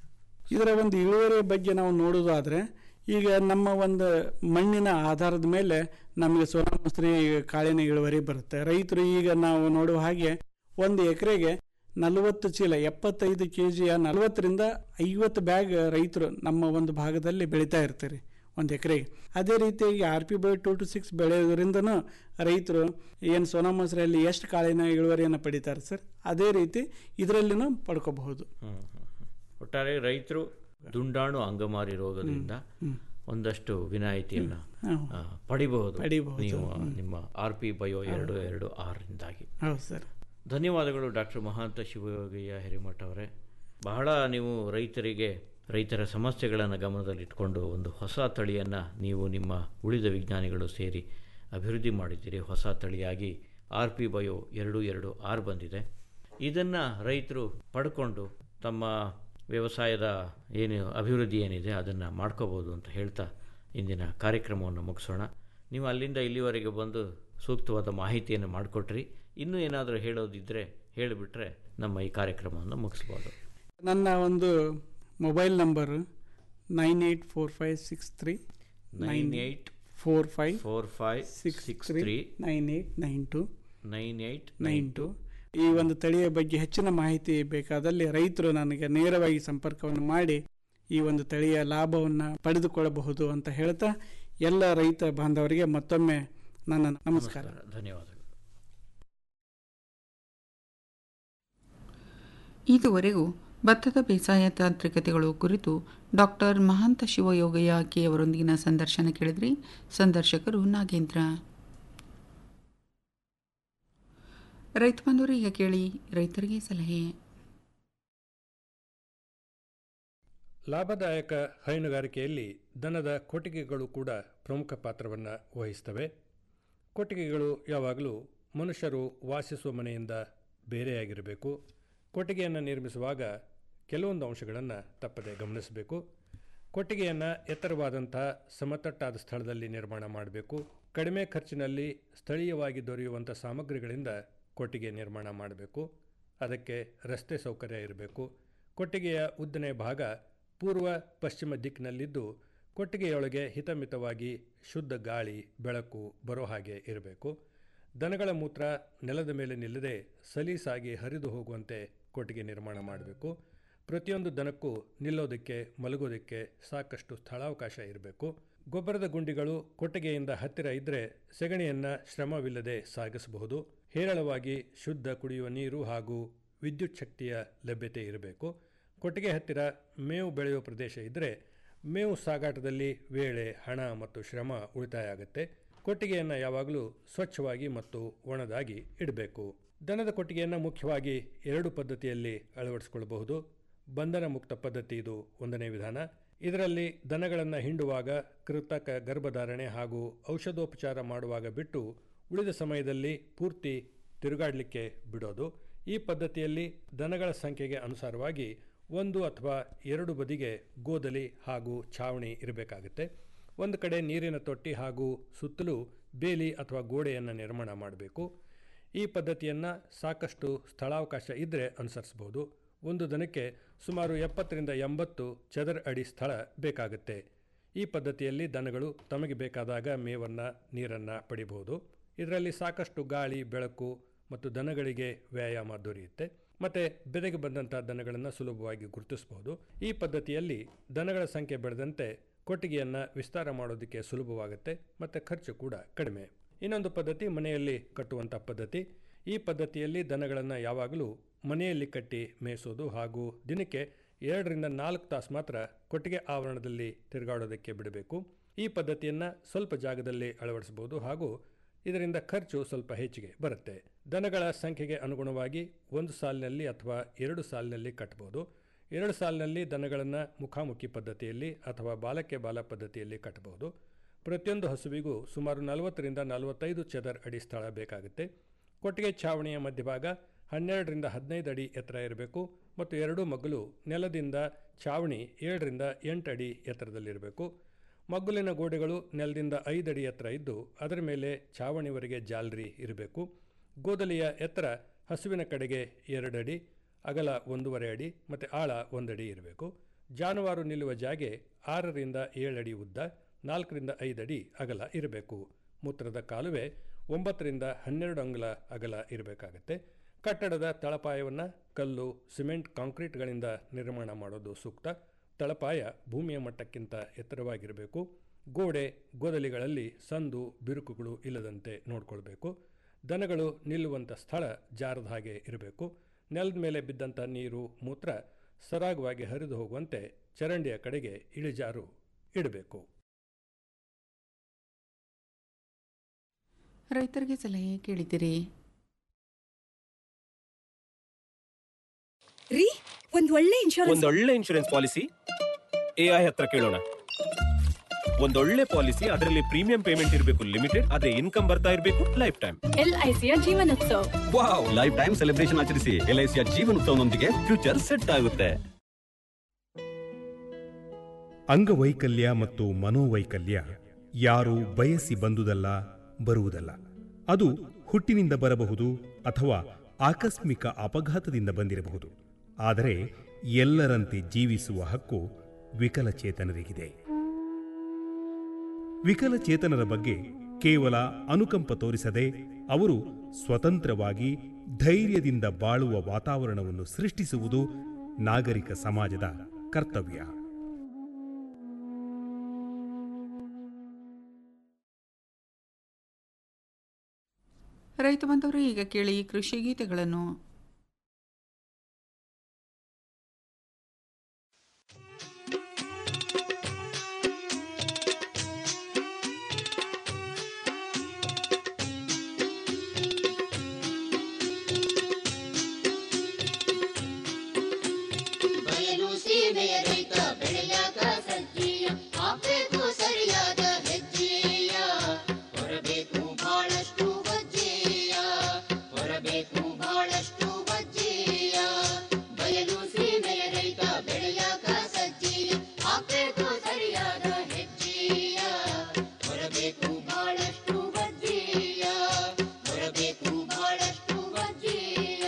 ಇದರ ಒಂದು ಇಳುವರಿ ಬಗ್ಗೆ ನಾವು ನೋಡೋದಾದ್ರೆ ಈಗ ನಮ್ಮ ಒಂದು ಮಣ್ಣಿನ ಆಧಾರದ ಮೇಲೆ ನಮಗೆ ಸೋನಾ ಮಸೂರಿ ಕಾಳಿನ ಇಳುವರಿ ಬರುತ್ತೆ ರೈತರು ಈಗ ನಾವು ನೋಡುವ ಹಾಗೆ ಒಂದು ಎಕರೆಗೆ ನಲವತ್ತು ಚೀಲ ಎಪ್ಪತ್ತೈದು ಕೆ ಜಿಯ ನಲವತ್ತರಿಂದ ಐವತ್ತು ಬ್ಯಾಗ್ ರೈತರು ನಮ್ಮ ಒಂದು ಭಾಗದಲ್ಲಿ ಬೆಳೀತಾ ಇರ್ತಾರೆ ಒಂದು ಎಕರೆಗೆ ಅದೇ ರೀತಿಯಾಗಿ R P bio two two six ಬೆಳೆಯೋದ್ರಿಂದನೂ ರೈತರು ಏನು ಸೋನಾ ಮಸೂರಿಯಲ್ಲಿ ಎಷ್ಟು ಕಾಳಿನ ಇಳುವರಿಯನ್ನು ಪಡಿತಾರೆ ಸರ್ ಅದೇ ರೀತಿ ಇದರಲ್ಲಿನೂ ಪಡ್ಕೋಬಹುದು ಹ್ಮ್, ಹ್ಮ್, ಹ್ಮ್. ಒಟ್ಟಾರೆ ರೈತರು ದುಂಡಾಣು ಅಂಗಮಾರಿ ರೋಗದಿಂದ ಒಂದಷ್ಟು ವಿನಾಯಿತಿಯನ್ನ ಹ್ಮ್. ಆ, ಪಡಿಬಹುದು ಪಡಿಬಹುದು. ನೀವು ನಿಮ್ಮ ಆರ್ ಪಿ ಬಯೋ ಎರಡು ಎರಡು ಆರಿಂದಾಗಿ ಹೌದು ಸರ್ ಧನ್ಯವಾದಗಳು ಡಾಕ್ಟರ್ ಮಹಾಂತ ಶಿವಯೋಗಯ್ಯ ಹಿರೇಮಠ ಅವರೇ ಬಹಳ ನೀವು ರೈತರಿಗೆ ರೈತರ ಸಮಸ್ಯೆಗಳನ್ನು ಗಮನದಲ್ಲಿಟ್ಕೊಂಡು ಒಂದು ಹೊಸ ತಳಿಯನ್ನು ನೀವು ನಿಮ್ಮ ಉಳಿದ ವಿಜ್ಞಾನಿಗಳು ಸೇರಿ ಅಭಿವೃದ್ಧಿ ಮಾಡಿದ್ದೀರಿ ಹೊಸ ತಳಿಯಾಗಿ ಆರ್ ಪಿ ಬಯೋ ಎರಡು ಎರಡು ಆರ್ ಬಂದಿದೆ ಇದನ್ನು ರೈತರು ಪಡ್ಕೊಂಡು ತಮ್ಮ ವ್ಯವಸಾಯದ ಏನು ಅಭಿವೃದ್ಧಿ ಏನಿದೆ ಅದನ್ನು ಮಾಡ್ಕೋಬೋದು ಅಂತ ಹೇಳ್ತಾ ಇಂದಿನ ಕಾರ್ಯಕ್ರಮವನ್ನು ಮುಗಿಸೋಣ ನೀವು ಅಲ್ಲಿಂದ ಇಲ್ಲಿವರೆಗೆ ಬಂದು ಸೂಕ್ತವಾದ ಮಾಹಿತಿಯನ್ನು ಮಾಡಿಕೊಟ್ರಿ ಇನ್ನೂ ಏನಾದರೂ ಹೇಳೋದಿದ್ದರೆ ಹೇಳಿಬಿಟ್ರೆ ನಮ್ಮ ಈ ಕಾರ್ಯಕ್ರಮವನ್ನು ಮುಗಿಸ್ಬೋದು ನನ್ನ ಒಂದು mobile number nine eight four five six three nine eight four five four five six six three three nine eight nine two nine eight nine two ಈ ಒಂದು ತಳಿಯ ಬಗ್ಗೆ ಹೆಚ್ಚಿನ ಮಾಹಿತಿ ಬೇಕಾದಲ್ಲಿ ರೈತರು ನನಗೆ ನೇರವಾಗಿ ಸಂಪರ್ಕವನ್ನು ಮಾಡಿ ಈ ಒಂದು ತಳಿಯ ಲಾಭವನ್ನು ಪಡೆದುಕೊಳ್ಳಬಹುದು ಅಂತ ಹೇಳ್ತಾ ಎಲ್ಲ ರೈತ ಬಾಂಧವರಿಗೆ ಮತ್ತೊಮ್ಮೆ ನನ್ನ ನಮಸ್ಕಾರ ಧನ್ಯವಾದಗಳು ಇದುವರೆಗೂ ಭತ್ತದ ಬೇಸಾಯ ತಾಂತ್ರಿಕತೆಗಳು ಕುರಿತು ಡಾಕ್ಟರ್ ಮಹಾಂತ ಶಿವಯೋಗಯ್ಯ ಕೆ ಅವರೊಂದಿಗಿನ ಸಂದರ್ಶನ ಕೇಳಿದ್ರಿ ಸಂದರ್ಶಕರು ನಾಗೇಂದ್ರ ರೈತ ಬಂಧುವರು ಈಗ ಕೇಳಿ ರೈತರಿಗೆ ಸಲಹೆ ಲಾಭದಾಯಕ ಹೈನುಗಾರಿಕೆಯಲ್ಲಿ ದನದ ಕೊಟ್ಟಿಗೆಗಳು ಕೂಡ ಪ್ರಮುಖ ಪಾತ್ರವನ್ನು ವಹಿಸ್ತವೆ ಕೊಟ್ಟಿಗೆಗಳು ಯಾವಾಗಲೂ ಮನುಷ್ಯರು ವಾಸಿಸುವ ಮನೆಯಿಂದ ಬೇರೆಯಾಗಿರಬೇಕು ಕೊಟ್ಟಿಗೆಯನ್ನು ನಿರ್ಮಿಸುವಾಗ ಕೆಲವೊಂದು ಅಂಶಗಳನ್ನು ತಪ್ಪದೆ ಗಮನಿಸಬೇಕು ಕೊಟ್ಟಿಗೆಯನ್ನು ಎತ್ತರವಾದಂಥ ಸಮತಟ್ಟಾದ ಸ್ಥಳದಲ್ಲಿ ನಿರ್ಮಾಣ ಮಾಡಬೇಕು ಕಡಿಮೆ ಖರ್ಚಿನಲ್ಲಿ ಸ್ಥಳೀಯವಾಗಿ ದೊರೆಯುವಂಥ ಸಾಮಗ್ರಿಗಳಿಂದ ಕೊಟ್ಟಿಗೆ ನಿರ್ಮಾಣ ಮಾಡಬೇಕು ಅದಕ್ಕೆ ರಸ್ತೆ ಸೌಕರ್ಯ ಇರಬೇಕು ಕೊಟ್ಟಿಗೆಯ ಉದ್ದನೆ ಭಾಗ ಪೂರ್ವ ಪಶ್ಚಿಮ ದಿಕ್ಕಿನಲ್ಲಿದ್ದು ಕೊಟ್ಟಿಗೆಯೊಳಗೆ ಹಿತಮಿತವಾಗಿ ಶುದ್ಧ ಗಾಳಿ ಬೆಳಕು ಬರೋ ಹಾಗೆ ಇರಬೇಕು ದನಗಳ ಮೂತ್ರ ನೆಲದ ಮೇಲೆ ನಿಲ್ಲದೆ ಸಲೀಸಾಗಿ ಹರಿದು ಹೋಗುವಂತೆ ಕೊಟ್ಟಿಗೆ ನಿರ್ಮಾಣ ಮಾಡಬೇಕು ಪ್ರತಿಯೊಂದು ದನಕ್ಕೂ ನಿಲ್ಲೋದಕ್ಕೆ ಮಲಗೋದಕ್ಕೆ ಸಾಕಷ್ಟು ಸ್ಥಳಾವಕಾಶ ಇರಬೇಕು ಗೊಬ್ಬರದ ಗುಂಡಿಗಳು ಕೊಟ್ಟಿಗೆಯಿಂದ ಹತ್ತಿರ ಇದ್ದರೆ ಸೆಗಣಿಯನ್ನು ಶ್ರಮವಿಲ್ಲದೆ ಸಾಗಿಸಬಹುದು ಹೇರಳವಾಗಿ ಶುದ್ಧ ಕುಡಿಯುವ ನೀರು ಹಾಗೂ ವಿದ್ಯುತ್ ಶಕ್ತಿಯ ಲಭ್ಯತೆ ಇರಬೇಕು ಕೊಟ್ಟಿಗೆ ಹತ್ತಿರ ಮೇವು ಬೆಳೆಯುವ ಪ್ರದೇಶ ಇದ್ದರೆ ಮೇವು ಸಾಗಾಟದಲ್ಲಿ ವೇಳೆ ಹಣ ಮತ್ತು ಶ್ರಮ ಉಳಿತಾಯ ಆಗುತ್ತೆ ಕೊಟ್ಟಿಗೆಯನ್ನು ಯಾವಾಗಲೂ ಸ್ವಚ್ಛವಾಗಿ ಮತ್ತು ಒಣದಾಗಿ ಇಡಬೇಕು ದನದ ಕೊಟ್ಟಿಗೆಯನ್ನು ಮುಖ್ಯವಾಗಿ ಎರಡು ಪದ್ಧತಿಯಲ್ಲಿ ಅಳವಡಿಸಿಕೊಳ್ಳಬಹುದು ಬಂಧನ ಮುಕ್ತ ಪದ್ಧತಿ ಇದು ಒಂದನೇ ವಿಧಾನ ಇದರಲ್ಲಿ ದನಗಳನ್ನು ಹಿಂಡುವಾಗ ಕೃತಕ ಗರ್ಭಧಾರಣೆ ಹಾಗೂ ಔಷಧೋಪಚಾರ ಮಾಡುವಾಗ ಬಿಟ್ಟು ಉಳಿದ ಸಮಯದಲ್ಲಿ ಪೂರ್ತಿ ತಿರುಗಾಡಲಿಕ್ಕೆ ಬಿಡೋದು ಈ ಪದ್ಧತಿಯಲ್ಲಿ ದನಗಳ ಸಂಖ್ಯೆಗೆ ಅನುಸಾರವಾಗಿ ಒಂದು ಅಥವಾ ಎರಡು ಬದಿಗೆ ಗೋದಲಿ ಹಾಗೂ ಛಾವಣಿ ಇರಬೇಕಾಗುತ್ತೆ ಒಂದು ಕಡೆ ನೀರಿನ ತೊಟ್ಟಿ ಹಾಗೂ ಸುತ್ತಲೂ ಬೇಲಿ ಅಥವಾ ಗೋಡೆಯನ್ನು ನಿರ್ಮಾಣ ಮಾಡಬೇಕು ಈ ಪದ್ಧತಿಯನ್ನು ಸಾಕಷ್ಟು ಸ್ಥಳಾವಕಾಶ ಇದ್ದರೆ ಅನುಸರಿಸಬಹುದು ಒಂದು ದನಕ್ಕೆ ಸುಮಾರು ಎಪ್ಪತ್ತರಿಂದ ಎಂಬತ್ತು ಚದರ ಅಡಿ ಸ್ಥಳ ಬೇಕಾಗುತ್ತೆ ಈ ಪದ್ಧತಿಯಲ್ಲಿ ದನಗಳು ತಮಗೆ ಬೇಕಾದಾಗ ಮೇವನ್ನು ನೀರನ್ನು ಪಡಿಬಹುದು ಇದರಲ್ಲಿ ಸಾಕಷ್ಟು ಗಾಳಿ ಬೆಳಕು ಮತ್ತು ದನಗಳಿಗೆ ವ್ಯಾಯಾಮ ದೊರೆಯುತ್ತೆ ಮತ್ತು ಬೆದೆಗೆ ಬಂದಂಥ ದನಗಳನ್ನು ಸುಲಭವಾಗಿ ಗುರುತಿಸಬಹುದು ಈ ಪದ್ಧತಿಯಲ್ಲಿ ದನಗಳ ಸಂಖ್ಯೆ ಬೆಳೆದಂತೆ ಕೊಟ್ಟಿಗೆಯನ್ನು ವಿಸ್ತಾರ ಮಾಡೋದಕ್ಕೆ ಸುಲಭವಾಗುತ್ತೆ ಮತ್ತು ಖರ್ಚು ಕೂಡ ಕಡಿಮೆ ಇನ್ನೊಂದು ಪದ್ಧತಿ ಮನೆಯಲ್ಲಿ ಕಟ್ಟುವಂಥ ಪದ್ಧತಿ ಈ ಪದ್ಧತಿಯಲ್ಲಿ ದನಗಳನ್ನು ಯಾವಾಗಲೂ ಮನೆಯಲ್ಲಿ ಕಟ್ಟಿ ಮೇಯಿಸೋದು ಹಾಗೂ ದಿನಕ್ಕೆ ಎರಡರಿಂದ ನಾಲ್ಕು ತಾಸು ಮಾತ್ರ ಕೊಟ್ಟಿಗೆ ಆವರಣದಲ್ಲಿ ತಿರುಗಾಡೋದಕ್ಕೆ ಬಿಡಬೇಕು ಈ ಪದ್ಧತಿಯನ್ನು ಸ್ವಲ್ಪ ಜಾಗದಲ್ಲಿ ಅಳವಡಿಸಬಹುದು ಹಾಗೂ ಇದರಿಂದ ಖರ್ಚು ಸ್ವಲ್ಪ ಹೆಚ್ಚಿಗೆ ಬರುತ್ತೆ ದನಗಳ ಸಂಖ್ಯೆಗೆ ಅನುಗುಣವಾಗಿ ಒಂದು ಸಾಲಿನಲ್ಲಿ ಅಥವಾ ಎರಡು ಸಾಲಿನಲ್ಲಿ ಕಟ್ಟಬಹುದು ಎರಡು ಸಾಲಿನಲ್ಲಿ ದನಗಳನ್ನು ಮುಖಾಮುಖಿ ಪದ್ಧತಿಯಲ್ಲಿ ಅಥವಾ ಬಾಲಕ್ಕೆ ಬಾಲ ಪದ್ಧತಿಯಲ್ಲಿ ಕಟ್ಟಬಹುದು ಪ್ರತಿಯೊಂದು ಹಸುವಿಗೂ ಸುಮಾರು ನಲವತ್ತರಿಂದ ನಲವತ್ತೈದು ಚದರ್ ಅಡಿ ಸ್ಥಳ ಬೇಕಾಗುತ್ತೆ ಕೊಟ್ಟಿಗೆ ಛಾವಣಿಯ ಮಧ್ಯಭಾಗ ಹನ್ನೆರಡರಿಂದ ಹದಿನೈದು ಅಡಿ ಎತ್ತರ ಇರಬೇಕು ಮತ್ತು ಎರಡೂ ಮಗ್ಗಲು ನೆಲದಿಂದ ಛಾವಣಿ ಏಳರಿಂದ ಎಂಟು ಅಡಿ ಎತ್ತರದಲ್ಲಿರಬೇಕು ಮಗ್ಗುಲಿನ ಗೋಡೆಗಳು ನೆಲದಿಂದ ಐದು ಅಡಿ ಎತ್ತರ ಇದ್ದು ಅದರ ಮೇಲೆ ಛಾವಣಿವರೆಗೆ ಜಾಲರಿ ಇರಬೇಕು ಗೋದಲಿಯ ಎತ್ತರ ಹಸುವಿನ ಕಡೆಗೆ ಎರಡು ಅಡಿ ಅಗಲ ಒಂದೂವರೆ ಅಡಿ ಮತ್ತು ಆಳ ಒಂದಡಿ ಇರಬೇಕು ಜಾನುವಾರು ನಿಲ್ಲುವ ಜಾಗೆ ಆರರಿಂದ ಏಳು ಅಡಿ ಉದ್ದ ನಾಲ್ಕರಿಂದ ಐದು ಅಡಿ ಅಗಲ ಇರಬೇಕು ಮೂತ್ರದ ಕಾಲುವೆ ಒಂಬತ್ತರಿಂದ ಹನ್ನೆರಡು ಅಂಗುಲ ಅಗಲ ಇರಬೇಕಾಗತ್ತೆ ಕಟ್ಟಡದ ತಳಪಾಯವನ್ನು ಕಲ್ಲು ಸಿಮೆಂಟ್ ಕಾಂಕ್ರೀಟ್ಗಳಿಂದ ನಿರ್ಮಾಣ ಮಾಡೋದು ಸೂಕ್ತ ತಳಪಾಯ ಭೂಮಿಯ ಮಟ್ಟಕ್ಕಿಂತ ಎತ್ತರವಾಗಿರಬೇಕು ಗೋಡೆ ಗೋದಲಿಗಳಲ್ಲಿ ಸಂದು ಬಿರುಕುಗಳು ಇಲ್ಲದಂತೆ ನೋಡಿಕೊಳ್ಬೇಕು ದನಗಳು ನಿಲ್ಲುವಂಥ ಸ್ಥಳ ಜಾರದ ಹಾಗೆ ಇರಬೇಕು ನೆಲದ ಮೇಲೆ ಬಿದ್ದಂಥ ನೀರು ಮೂತ್ರ ಸರಾಗವಾಗಿ ಹರಿದು ಹೋಗುವಂತೆ ಚರಂಡಿಯ ಕಡೆಗೆ ಇಳಿಜಾರು ಇಡಬೇಕು ರೈತರಿಗೆ ಸಲಹೆ ಕೇಳಿದಿರಿ ರೀ ಒಂದ್ ಒಳ್ಳೆ ಇನ್ಶೂರೆನ್ಸ್ ಒಂದೊಳ್ಳೆ ಇನ್ಶೂರೆನ್ಸ್ ಪಾಲಿಸಿ ಎ ಐ ಹತ್ರ ಕೇಳೋಣ ಒಂದೊಳ್ಳೆ ಪಾಲಿಸಿ ಅದರಲ್ಲಿ ಪ್ರೀಮಿಯಂ ಪೇಮೆಂಟ್ ಇರಬೇಕು ಲಿಮಿಟೆಡ್ ಅದೇ ಇನ್ಕಮ್ ಬರ್ತಾ ಇರಬೇಕು ಲೈಫ್ ಟೈಮ್ ಎಲ್ ಐ ಸಿಯ ಜೀವನೋತ್ಸವ ವಾವ್ ಲೈಫ್ ಟೈಮ್ ಸೆಲೆಬ್ರೇಷನ್ ಆಚರಿಸಿ ಎಲ್ ಐ ಸಿಯ ಜೀವನೋತ್ಸವನೊಂದಿಗೆ ಫ್ಯೂಚರ್ ಸೆಟ್ ಆಗುತ್ತೆ ಅಂಗವೈಕಲ್ಯ ಮತ್ತು ಮನೋವೈಕಲ್ಯ ಯಾರು ಬಯಸಿ ಬಂದುದಲ್ಲ ಬರುವುದಲ್ಲ ಅದು ಹುಟ್ಟಿನಿಂದ ಬರಬಹುದು ಅಥವಾ ಆಕಸ್ಮಿಕ ಅಪಘಾತದಿಂದ ಬಂದಿರಬಹುದು ಆದರೆ ಎಲ್ಲರಂತೆ ಜೀವಿಸುವ ಹಕ್ಕು ವಿಕಲಚೇತನರಿಗಿದೆ ವಿಕಲಚೇತನರ ಬಗ್ಗೆ ಕೇವಲ ಅನುಕಂಪ ತೋರಿಸದೆ ಅವರು ಸ್ವತಂತ್ರವಾಗಿ ಧೈರ್ಯದಿಂದ ಬಾಳುವ ವಾತಾವರಣವನ್ನು ಸೃಷ್ಟಿಸುವುದು ನಾಗರಿಕ ಸಮಾಜದ ಕರ್ತವ್ಯ ರೈತ ಬಂದವರು ಈಗ ಕೇಳಿ ಕೃಷಿ ಗೀತೆಗಳನ್ನು ಬಯಲು ಸೀಮೆಯ ರೈತ ಬೆಳೆಯಾಗ ಸಜ್ಜೀಯ ಹಾಕ್ಬೇಕು ಸರಿಯಾದ ಹೆಜ್ಜೆಯ ಹೊರಬೇಕು ಬಹಳಷ್ಟು ವಜ್ಜೆಯ ಹೊರಬೇಕು ಬಹಳಷ್ಟು ವಜ್ಜೆಯ ಬಯಲು ಸೀಮೆಯ ರೈತ ಬೆಳೆಯಾಗ ಸಜ್ಜೀಯ ಹಾಕ್ಬೇಕು ಸರಿಯಾದ ಹೆಜ್ಜೆಯ ಹೊರಬೇಕು ಬಹಳಷ್ಟು ವಜ್ಜೆಯ ಹೊರಬೇಕು ಬಹಳಷ್ಟು ವಜ್ಜೆಯ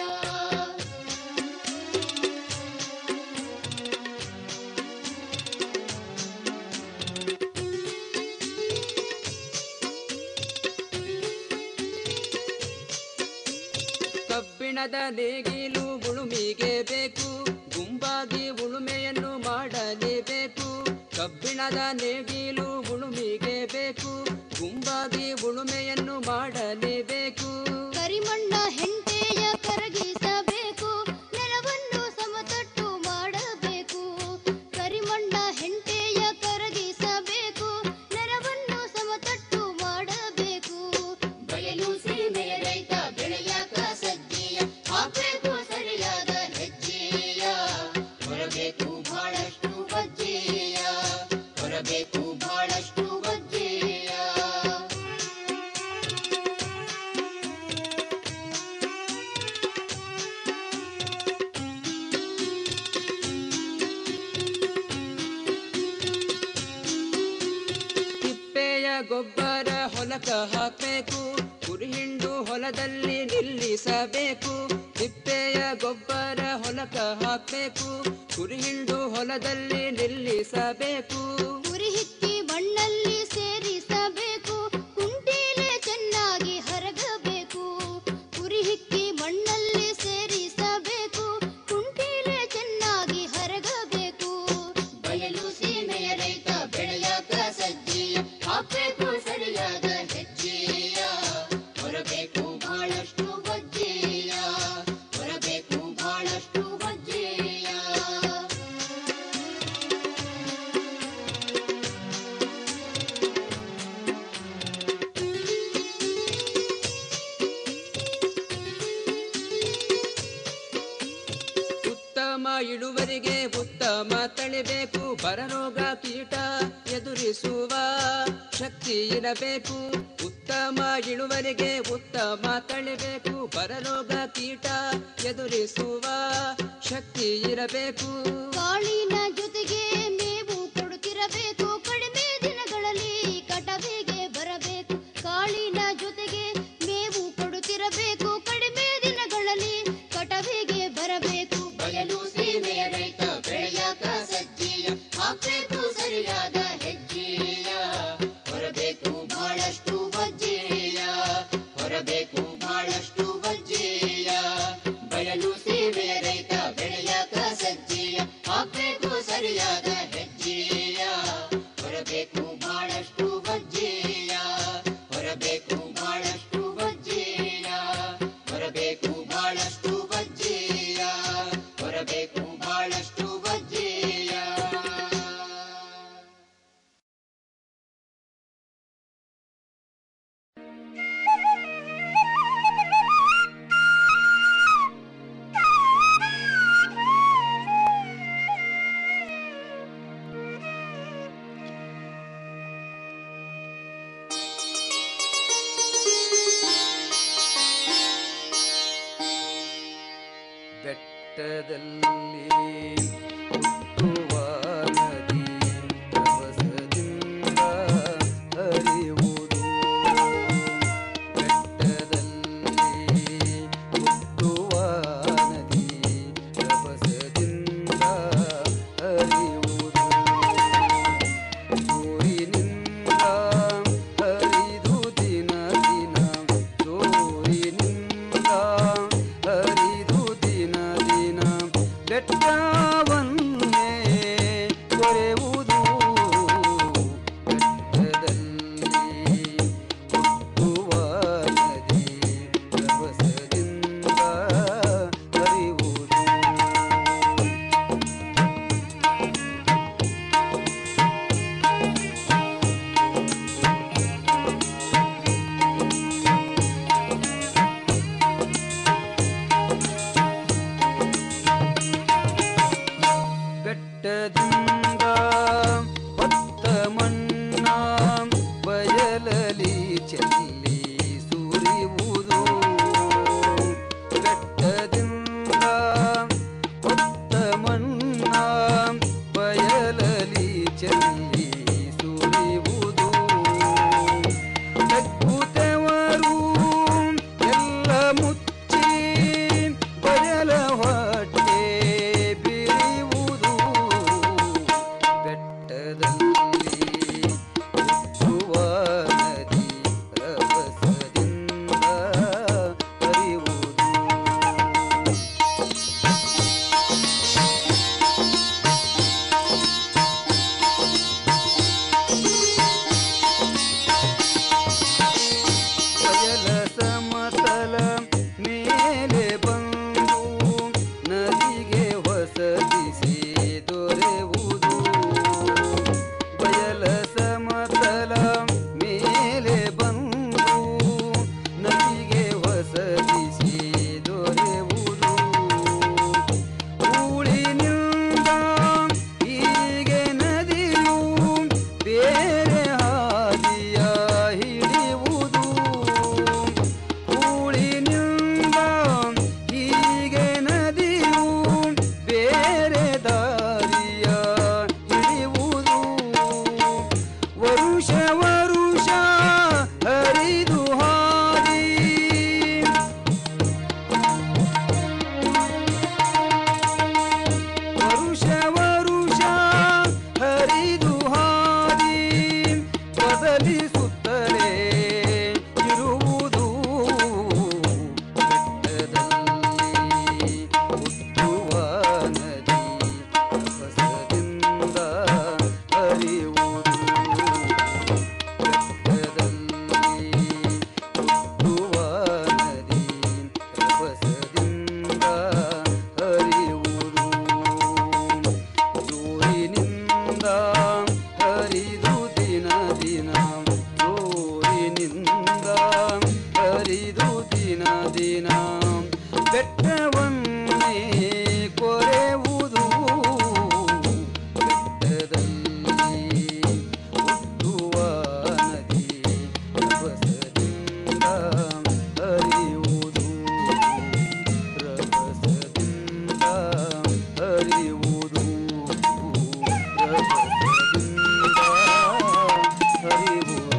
ಕಬ್ಬಿಣದ ನೇಗಿಲು ಉಳುಮಿಗೆ ಬೇಕು ಗುಂಪಾಗಿ ಉಳುಮೆಯನ್ನು ಮಾಡಲೇಬೇಕು ಕಬ್ಬಿಣದ ನೇಗಿಲು ಉಳುಮಿಗೆ ಬೇಕು ಗುಂಪಾಗಿ ಉಳುಮೆಯನ್ನು ಮಾಡಲೇಬೇಕು ಕರಿಮಣ್ಣ ಹೆಂಟೆಯ ಕರಗಿಸಬೇಕು ನೆಲವನ್ನು ಸಮತಟ್ಟು ಮಾಡಬೇಕು ಕರಿಮಣ್ಣ ಹೆಂಟೆಯ ಕರಗಿಸಬೇಕು ನೆಲವನ್ನು ಸಮತಟ್ಟು ಮಾಡಬೇಕು ಬಯಲು ಸೀಮೆಯ ರೈತ ಬೆಳೆಯಾಕ ಸಜ್ಜೆಯ ಹಾಕಬೇಕು ಸರಿಯಾದ ಹೆಜ್ಜೆಯ ಹೊರಬೇಕು ಬಹಳಷ್ಟು ವಜ್ಜೆಯ ಹೊರಬೇಕು ಬಹಳಷ್ಟು ವಜ್ಜೆಯ ತಿಪ್ಪೆಯ ಗೊಬ್ಬರ ಹೊಲಕ ಹಾಕಬೇಕು ಕುರಿಹಿಂಡು ಹೊಲದಲ್ಲಿ ನಿಲ್ಲಿಸಬೇಕು ತಿಪ್ಪೆಯ ಗೊಬ್ಬರ ಹೊಲಕ ಹಾಕಬೇಕು ಕುರಿಹಿಂಡು ಹೊಲದಲ್ಲಿ ನಿಲ್ಲಿಸಬೇಕು ಉರಿ ಹಿಕ್ಕಿ ಮಣ್ಣಲ್ಲಿ ಸೇರಿಸಬೇಕು ಕುಂಟೀಲೆ ಚೆನ್ನಾಗಿ ಹರಗಬೇಕು ಉರಿ ಹಿಕ್ಕಿ ಮಣ್ಣಲ್ಲಿ ಸೇರಿಸಬೇಕು ಕುಂಟೀಲೆ ಚೆನ್ನಾಗಿ ಹರಗಬೇಕು ಬಯಲು ಸೀಮೆಯ ರೈತ ಬೆಳೆಯಾಕ ಸಜ್ಜೆಯ ಹಾಕಬೇಕು ಸರಿಯಾದ ಹೆಜ್ಜೆಯ ಹೊರಬೇಕು ಬಹಳಷ್ಟು ವಜ್ಜೆಯ ಹೊರಬೇಕು ಬಹಳಷ್ಟು ವಜ್ಜೆಯ ಉತ್ತಮ ಇಳುವರಿಗೆ ಉತ್ತಮ ತಳಿಬೇಕು ಬರರೋಗ ಕೀಟ ಎದುರಿಸುವ ಶಕ್ತಿ ಇರಬೇಕು ಉತ್ತಮ ಇಳುವರಿಗೆ ಉತ್ತಮ ತಳಿಬೇಕು ಬರರೋಗ ಕೀಟ ಎದುರಿಸುವ ಶಕ್ತಿ ಇರಬೇಕು ಕಾಳಿನ ಜೊತೆಗೆ ಮೇವು ಕೊಡುತ್ತಿರಬೇಕು ಕಡಿಮೆ ದಿನಗಳಲ್ಲಿ ಕಟವಿಗೆ ಬರಬೇಕು ಕಾಳಿನ ಜೊತೆಗೆ ಮೇವು ಕೊಡುತ್ತಿರಬೇಕು ಕಡಿಮೆ ದಿನಗಳಲ್ಲಿ ಕಟವಿಗೆ ಬರಬೇಕು ಬಯಲು ಸೀಮೆಯ ರೈತ ಬೆಳೆಯಾಕ ಸಜ್ಜೆಯ ಹಾಕಬೇಕು ಸರಿಯಾದ ಹೆಜ್ಜೆಯ ಹೊರಬೇಕು ಬಹಳಷ್ಟು ವಜ್ಜೆಯ ಹೊರಬೇಕು ಬಹಳಷ್ಟು ವಜ್ಜೆಯ ಬಯಲು ಸೀಮೆಯ ರೈತ ಬೆಳೆಯಾಕ ಸಜ್ಜೆಯ ಹಾಕಬೇಕು ಸರಿಯಾದ ಹೆಜ್ಜೆಯ ಹೊರಬೇಕು ಬಹಳಷ್ಟು ವಜ್ಜೆಯ ಹೊರಬೇಕು ಬಹಳಷ್ಟು ವಜ್ಜೆಯ ಹೊರಬೇಕು ಬಹಳಷ್ಟು ವಜ್ಜೆಯ ಹೊರಬೇಕು ಬಹಳಷ್ಟು ವಜ್ಜೆಯ ಬೆಟ್ಟದಲ್ಲಿ ಹುಟ್ಟುವ ನದಿ ಸುತ್ತಲೇ ಇರುವುದು ಬೆಟ್ಟದಲ್ಲಿ ಹುಟ್ಟುವ ನದಿ ರಭಸದಿಂದ ಹರಿಯುವುದು ಬೆಟ್ಟದಲ್ಲಿ ಹುಟ್ಟುವ ನದಿ ರಭಸದಿಂದ ಹರಿಯುವುದು ಜೋರಿನಿಂದ ಹರಿದು ದಿನ ದಿನ ಜೋರಿನಿಂದ ಹರಿದು ದಿನ ದಿನ ಬೆಟ್ಟವನ್ನೇ ಕೊರೆಯುವುದು ಬೆಟ್ಟದಲ್ಲಿ ಹುಟ್ಟುವ ನದಿ ರಭಸದಿಂದ ಹರಿಯುವುದು ರಭಸದಿಂದ ಹರಿಯುವುದು ರಭಸದಿಂದ ಹರಿಯುವುದು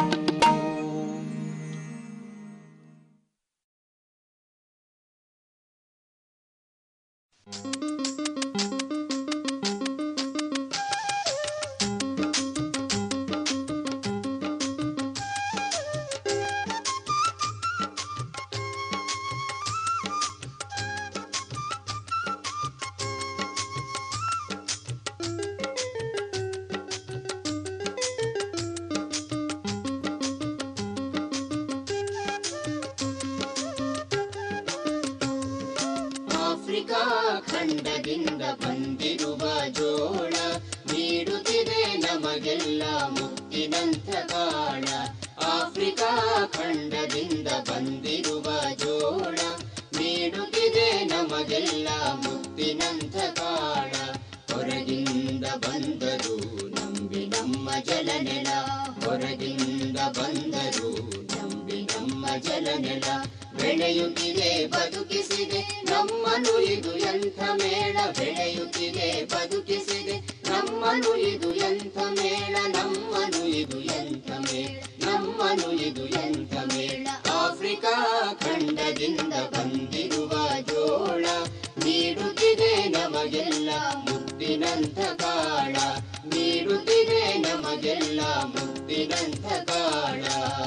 ಆಫ್ರಿಕಾ ಖಂಡದಿಂದ ಬಂದಿರುವ ಜೋಳ ನೀಡುತ್ತಿದೆ ನಮಗೆಲ್ಲ ಮುತ್ತಿನಂಥ ಕಾಳ ಆಫ್ರಿಕಾ ಖಂಡದಿಂದ ಬಂದಿರುವ ಜೋಳ ನೀಡುತ್ತಿದೆ ನಮಗೆಲ್ಲ ಮುತ್ತಿನಂಥ ಕಾಳ ಹೊರಗಿಂದ ಬಂದರು ನಂಬಿ ನಮ್ಮ ಜಲನೆಲ ಹೊರಗಿಂದ ಬಂದರು ನಂಬಿ ನಮ್ಮ ಜಲನೆಲ ಬೆಳೆಯುತ್ತಿದೆ ಬದುಕಿಸಿದೆ ನಮ್ಮನು ಇದು ಎಂಥ ಮೇಳ ಬೆಳೆಯುತ್ತಿದೆ ಬದುಕಿಸಿದೆ ನಮ್ಮನು ಇದು ಎಂಥ ಮೇಳ ನಮ್ಮನು ಇದು ಎಂಥ ಮೇಳ ನಮ್ಮನು ಇದು ಎಂಥ ಮೇಳ ಆಫ್ರಿಕಾ ಖಂಡದಿಂದ ಬಂದಿರುವ ಜೋಳ ನೀಡುತ್ತಿದೆ ನಮಗೆಲ್ಲ ಮುತ್ತಿನಂಥ ಕಾಳ ನೀಡುತ್ತಿದೆ ನಮಗೆಲ್ಲ ಮುತ್ತಿನಂಥ ಕಾಳ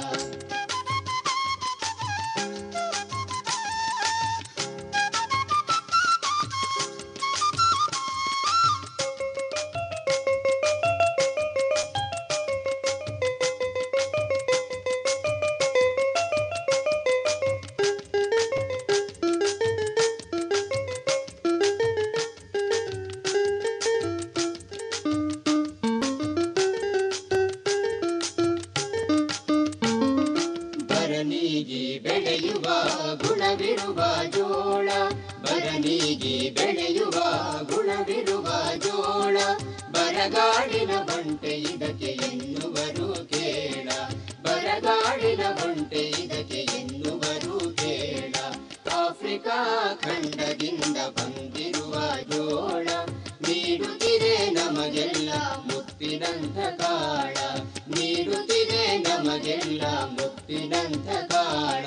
ಬರನಿಗೆ ಬೆಳೆಯುವ ಗುಣವಿರುವ ಜೋಳ ಬರನಿಗೆ ಬೆಳೆಯುವ ಗುಣವಿರುವ ಜೋಳ ಬರಗಾಡಿನ ಬಂಟೆ ಇದಕ್ಕೆ ಎನ್ನುವರು ಕೇಳ ಬರಗಾಡಿನ ಬಂಟೆ ಇದಕ್ಕೆ ಎನ್ನುವರು ಕೇಳ ಆಫ್ರಿಕಾ ಖಂಡದಿಂದ ಬಂದಿರುವ ಜೋಳ ನೀಡುತ್ತಿದೆ ನಮಗೆಲ್ಲ ಮುತ್ತಿನಂಥ ಕಾಳ ನೀಡುತ್ತಿದೆ ನಮಗೆಲ್ಲ ಮುತ್ತಿನಂಥ ಕಾಳ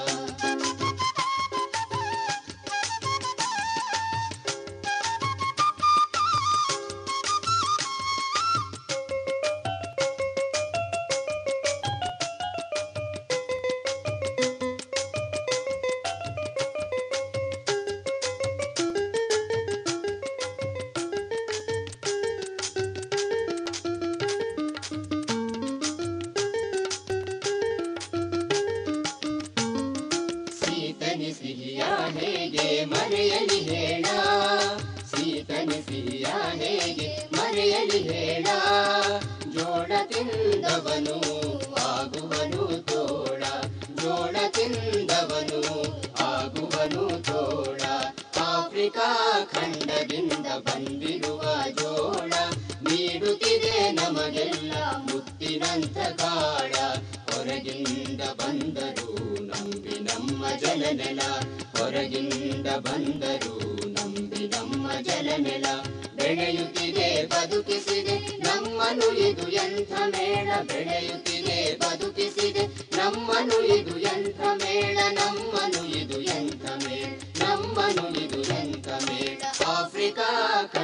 ಸೀತನಿ ಸಿಹಿಯ ಹೇಗೆ ಮರೆಯಲಿ ಹೇಳ ಸೀತನಿ ಸಿಹಿಯ ಹೇಗೆ ಮರೆಯಲಿ ಹೇಳ ಜೋಳ ತಿಂದವನು ಆಗುವನು ತೋಳ ಜೋಳ ತಿಂದವನು ಆಗುವನು ತೋಳ ಆಫ್ರಿಕಾ ಖಂಡದಿಂದ ಬಂದಿರುವ ಜೋಳ ನೀಡುತ್ತಿದೆ ನಮಗೆಲ್ಲ ಮುತ್ತಿನಂಥ ಕಾಳ ಹೊರಗಿಂದ ಬಂದರು ನಂಬಿ ನಮ್ಮ ಜಲನೆಲ ಹೊರಗಿಂದ ಬಂದರು ನಂಬಿ ನಮ್ಮ ಜಲನೆಲ ಬೆಳೆಯುತ್ತಿದೆ ಬದುಕಿಸಿದೆ ನಮ್ಮನು ಇದು ಎಂಥ ಮೇಳ ಬೆಳೆಯುತ್ತಿದೆ ಬದುಕಿಸಿದೆ ನಮ್ಮನು ಇದು ಎಂಥ ಮೇಳ ನಮ್ಮನು ಇದು ಎಂಥ ಮೇಳ ನಮ್ಮನು ಇದು ಎಂಥ ಮೇಳ ಆಫ್ರಿಕಾ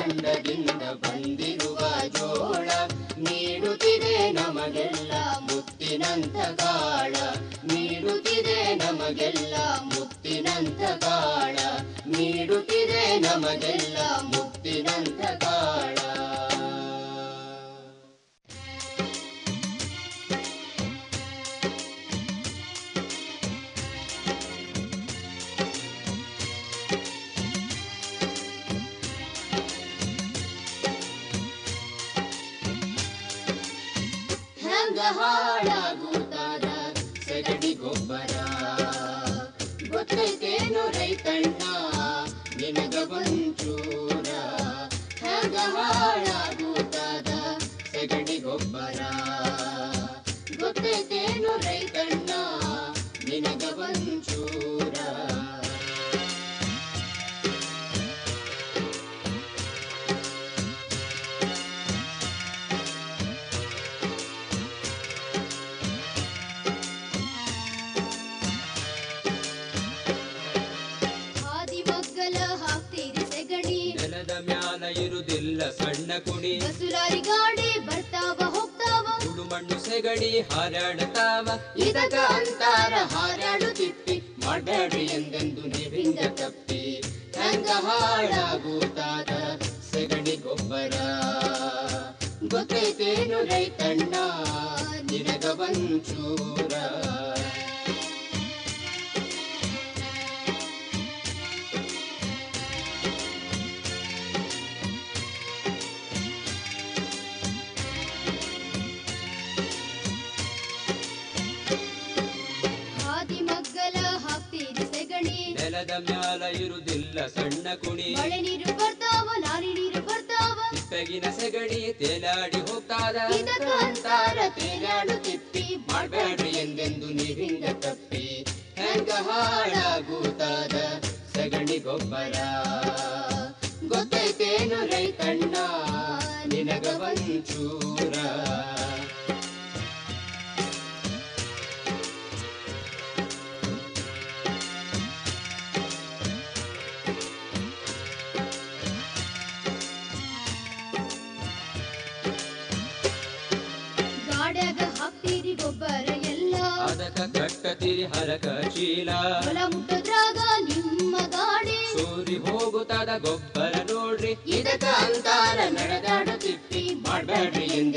ಖಂಡದಿಂದ ಬಂದಿರುವ ಜೋಳ ನೀಡುತ್ತಿದೆ ನಮಗೆಲ್ಲ ಮುತ್ತು ಮುತ್ತಿನಂತ ಕಾಳ ನೀಡುತ್ತಿದೆ ನಮಗೆಲ್ಲ ಮುತ್ತಿನಂತ ಕಾಳ ನೀಡುತ್ತಿದೆ ನಮಗೆಲ್ಲ ಮುತ್ತಿನಂತ ಕಾಳ ಹೆಂಗ ಹಾಳಾಗುತ್ತಾದ ಸೆಗಡಿ ಗೊಬ್ಬರ ಗೊತ್ತೈತೇನು ರೈತಣ್ಣ ನಿನಗ ಒಂಚೂರ ಹೆಂಗ ಹಾಳಾಗುತ್ತಾದ ಸೆಗಡಿ ಗೊಬ್ಬರ ಗೊತ್ತೈತೇನು ರೈತಣ್ಣ ನಿನಗ ಒಂಚೂರ ಹಾದಿ ಮಗ್ಗಲ ಹಾಕ್ತೀರಿ ಸೆಗಡಿ ನೆಲದ ಮ್ಯಾಲ ಇರುದಿಲ್ಲ ಸಣ್ಣ ಕುಡಿ ಬಸುಲಾರಿ ಗಾಡಿ ಬರ್ತಾವ ಹೋಗ್ತಾವ ಸುಡು ಮಣ್ಣು ಸೆಗಡಿ ಹಾರಾಡತಾವ ಇದಕ್ಕ ಅಂತಾರ ಹಾರಾಡು ತಿಪ್ಪಿ ಮಾಡಬೇಡ್ರಿ ಎಂದೆಂದು ನೀವಿಂದ ತಪ್ಪಿ ಹೆಂಗ ಹಾಳಾಗುತ್ತಾದ ಸೆಗಡಿ ಗೊಬ್ಬರ ಗೊತ್ತೈತೇನು ರೈತಣ್ಣ ನಿನಗ ಒಂಚೂರ ಹಾದಿ ಮಗ್ಗಲ ಹಾಕ್ತೀರಿ ಸೆಗಣಿ ನೆಲದ ಮ್ಯಾಲ ಇರುದಿಲ್ಲ ಸಣ್ಣ ಕುಡಿ ಮಳೆ ನೀರು ಬರ್ತಾವ ಲಾರಿ ನೀರು ಬರ್ತಾವ ತಿಪ್ಪೆಗಿನ ಸೆಗಡಿ ತೇಲಾಡಿ ಹೋಗ್ತಾದ ಇದಕ್ಕ ಅಂತಾರ ತೇಲಾಡು ತಿಪ್ಪಿ ಮಾಡಬೇಡ್ರಿ ಎಂದೆಂದು ನೀವಿಂದ ತಪ್ಪಿ ಹೆಂಗ ಹಾಳಾಗುತ್ತಾದ ಸಗಣಿ ಗೊಬ್ಬರ ಗೊತ್ತೈತೇನು ರೈತಣ್ಣ ನಿನಗ ಒಂಚೂರ ಗಾಡ್ಯಾಗ ಹಾಕ್ತೀರಿ ಗೊಬ್ಬರ ಎಲ್ಲ ಅದಕ್ಕ ಕಟ್ಟತಿರಿ ಹರಕ ಚೀಲ ಹೊಲ ಮುಟ್ಟದ್ರಾಗ ನಿಮ್ಮ ಗಾಡಿ ಸೂರಿ ಹೋಗುತ್ತಾದ ಗೊಬ್ಬರ ನೋಡ್ರಿ ಇದಕ್ಕ ಅಂತಾರ ನಡೆದ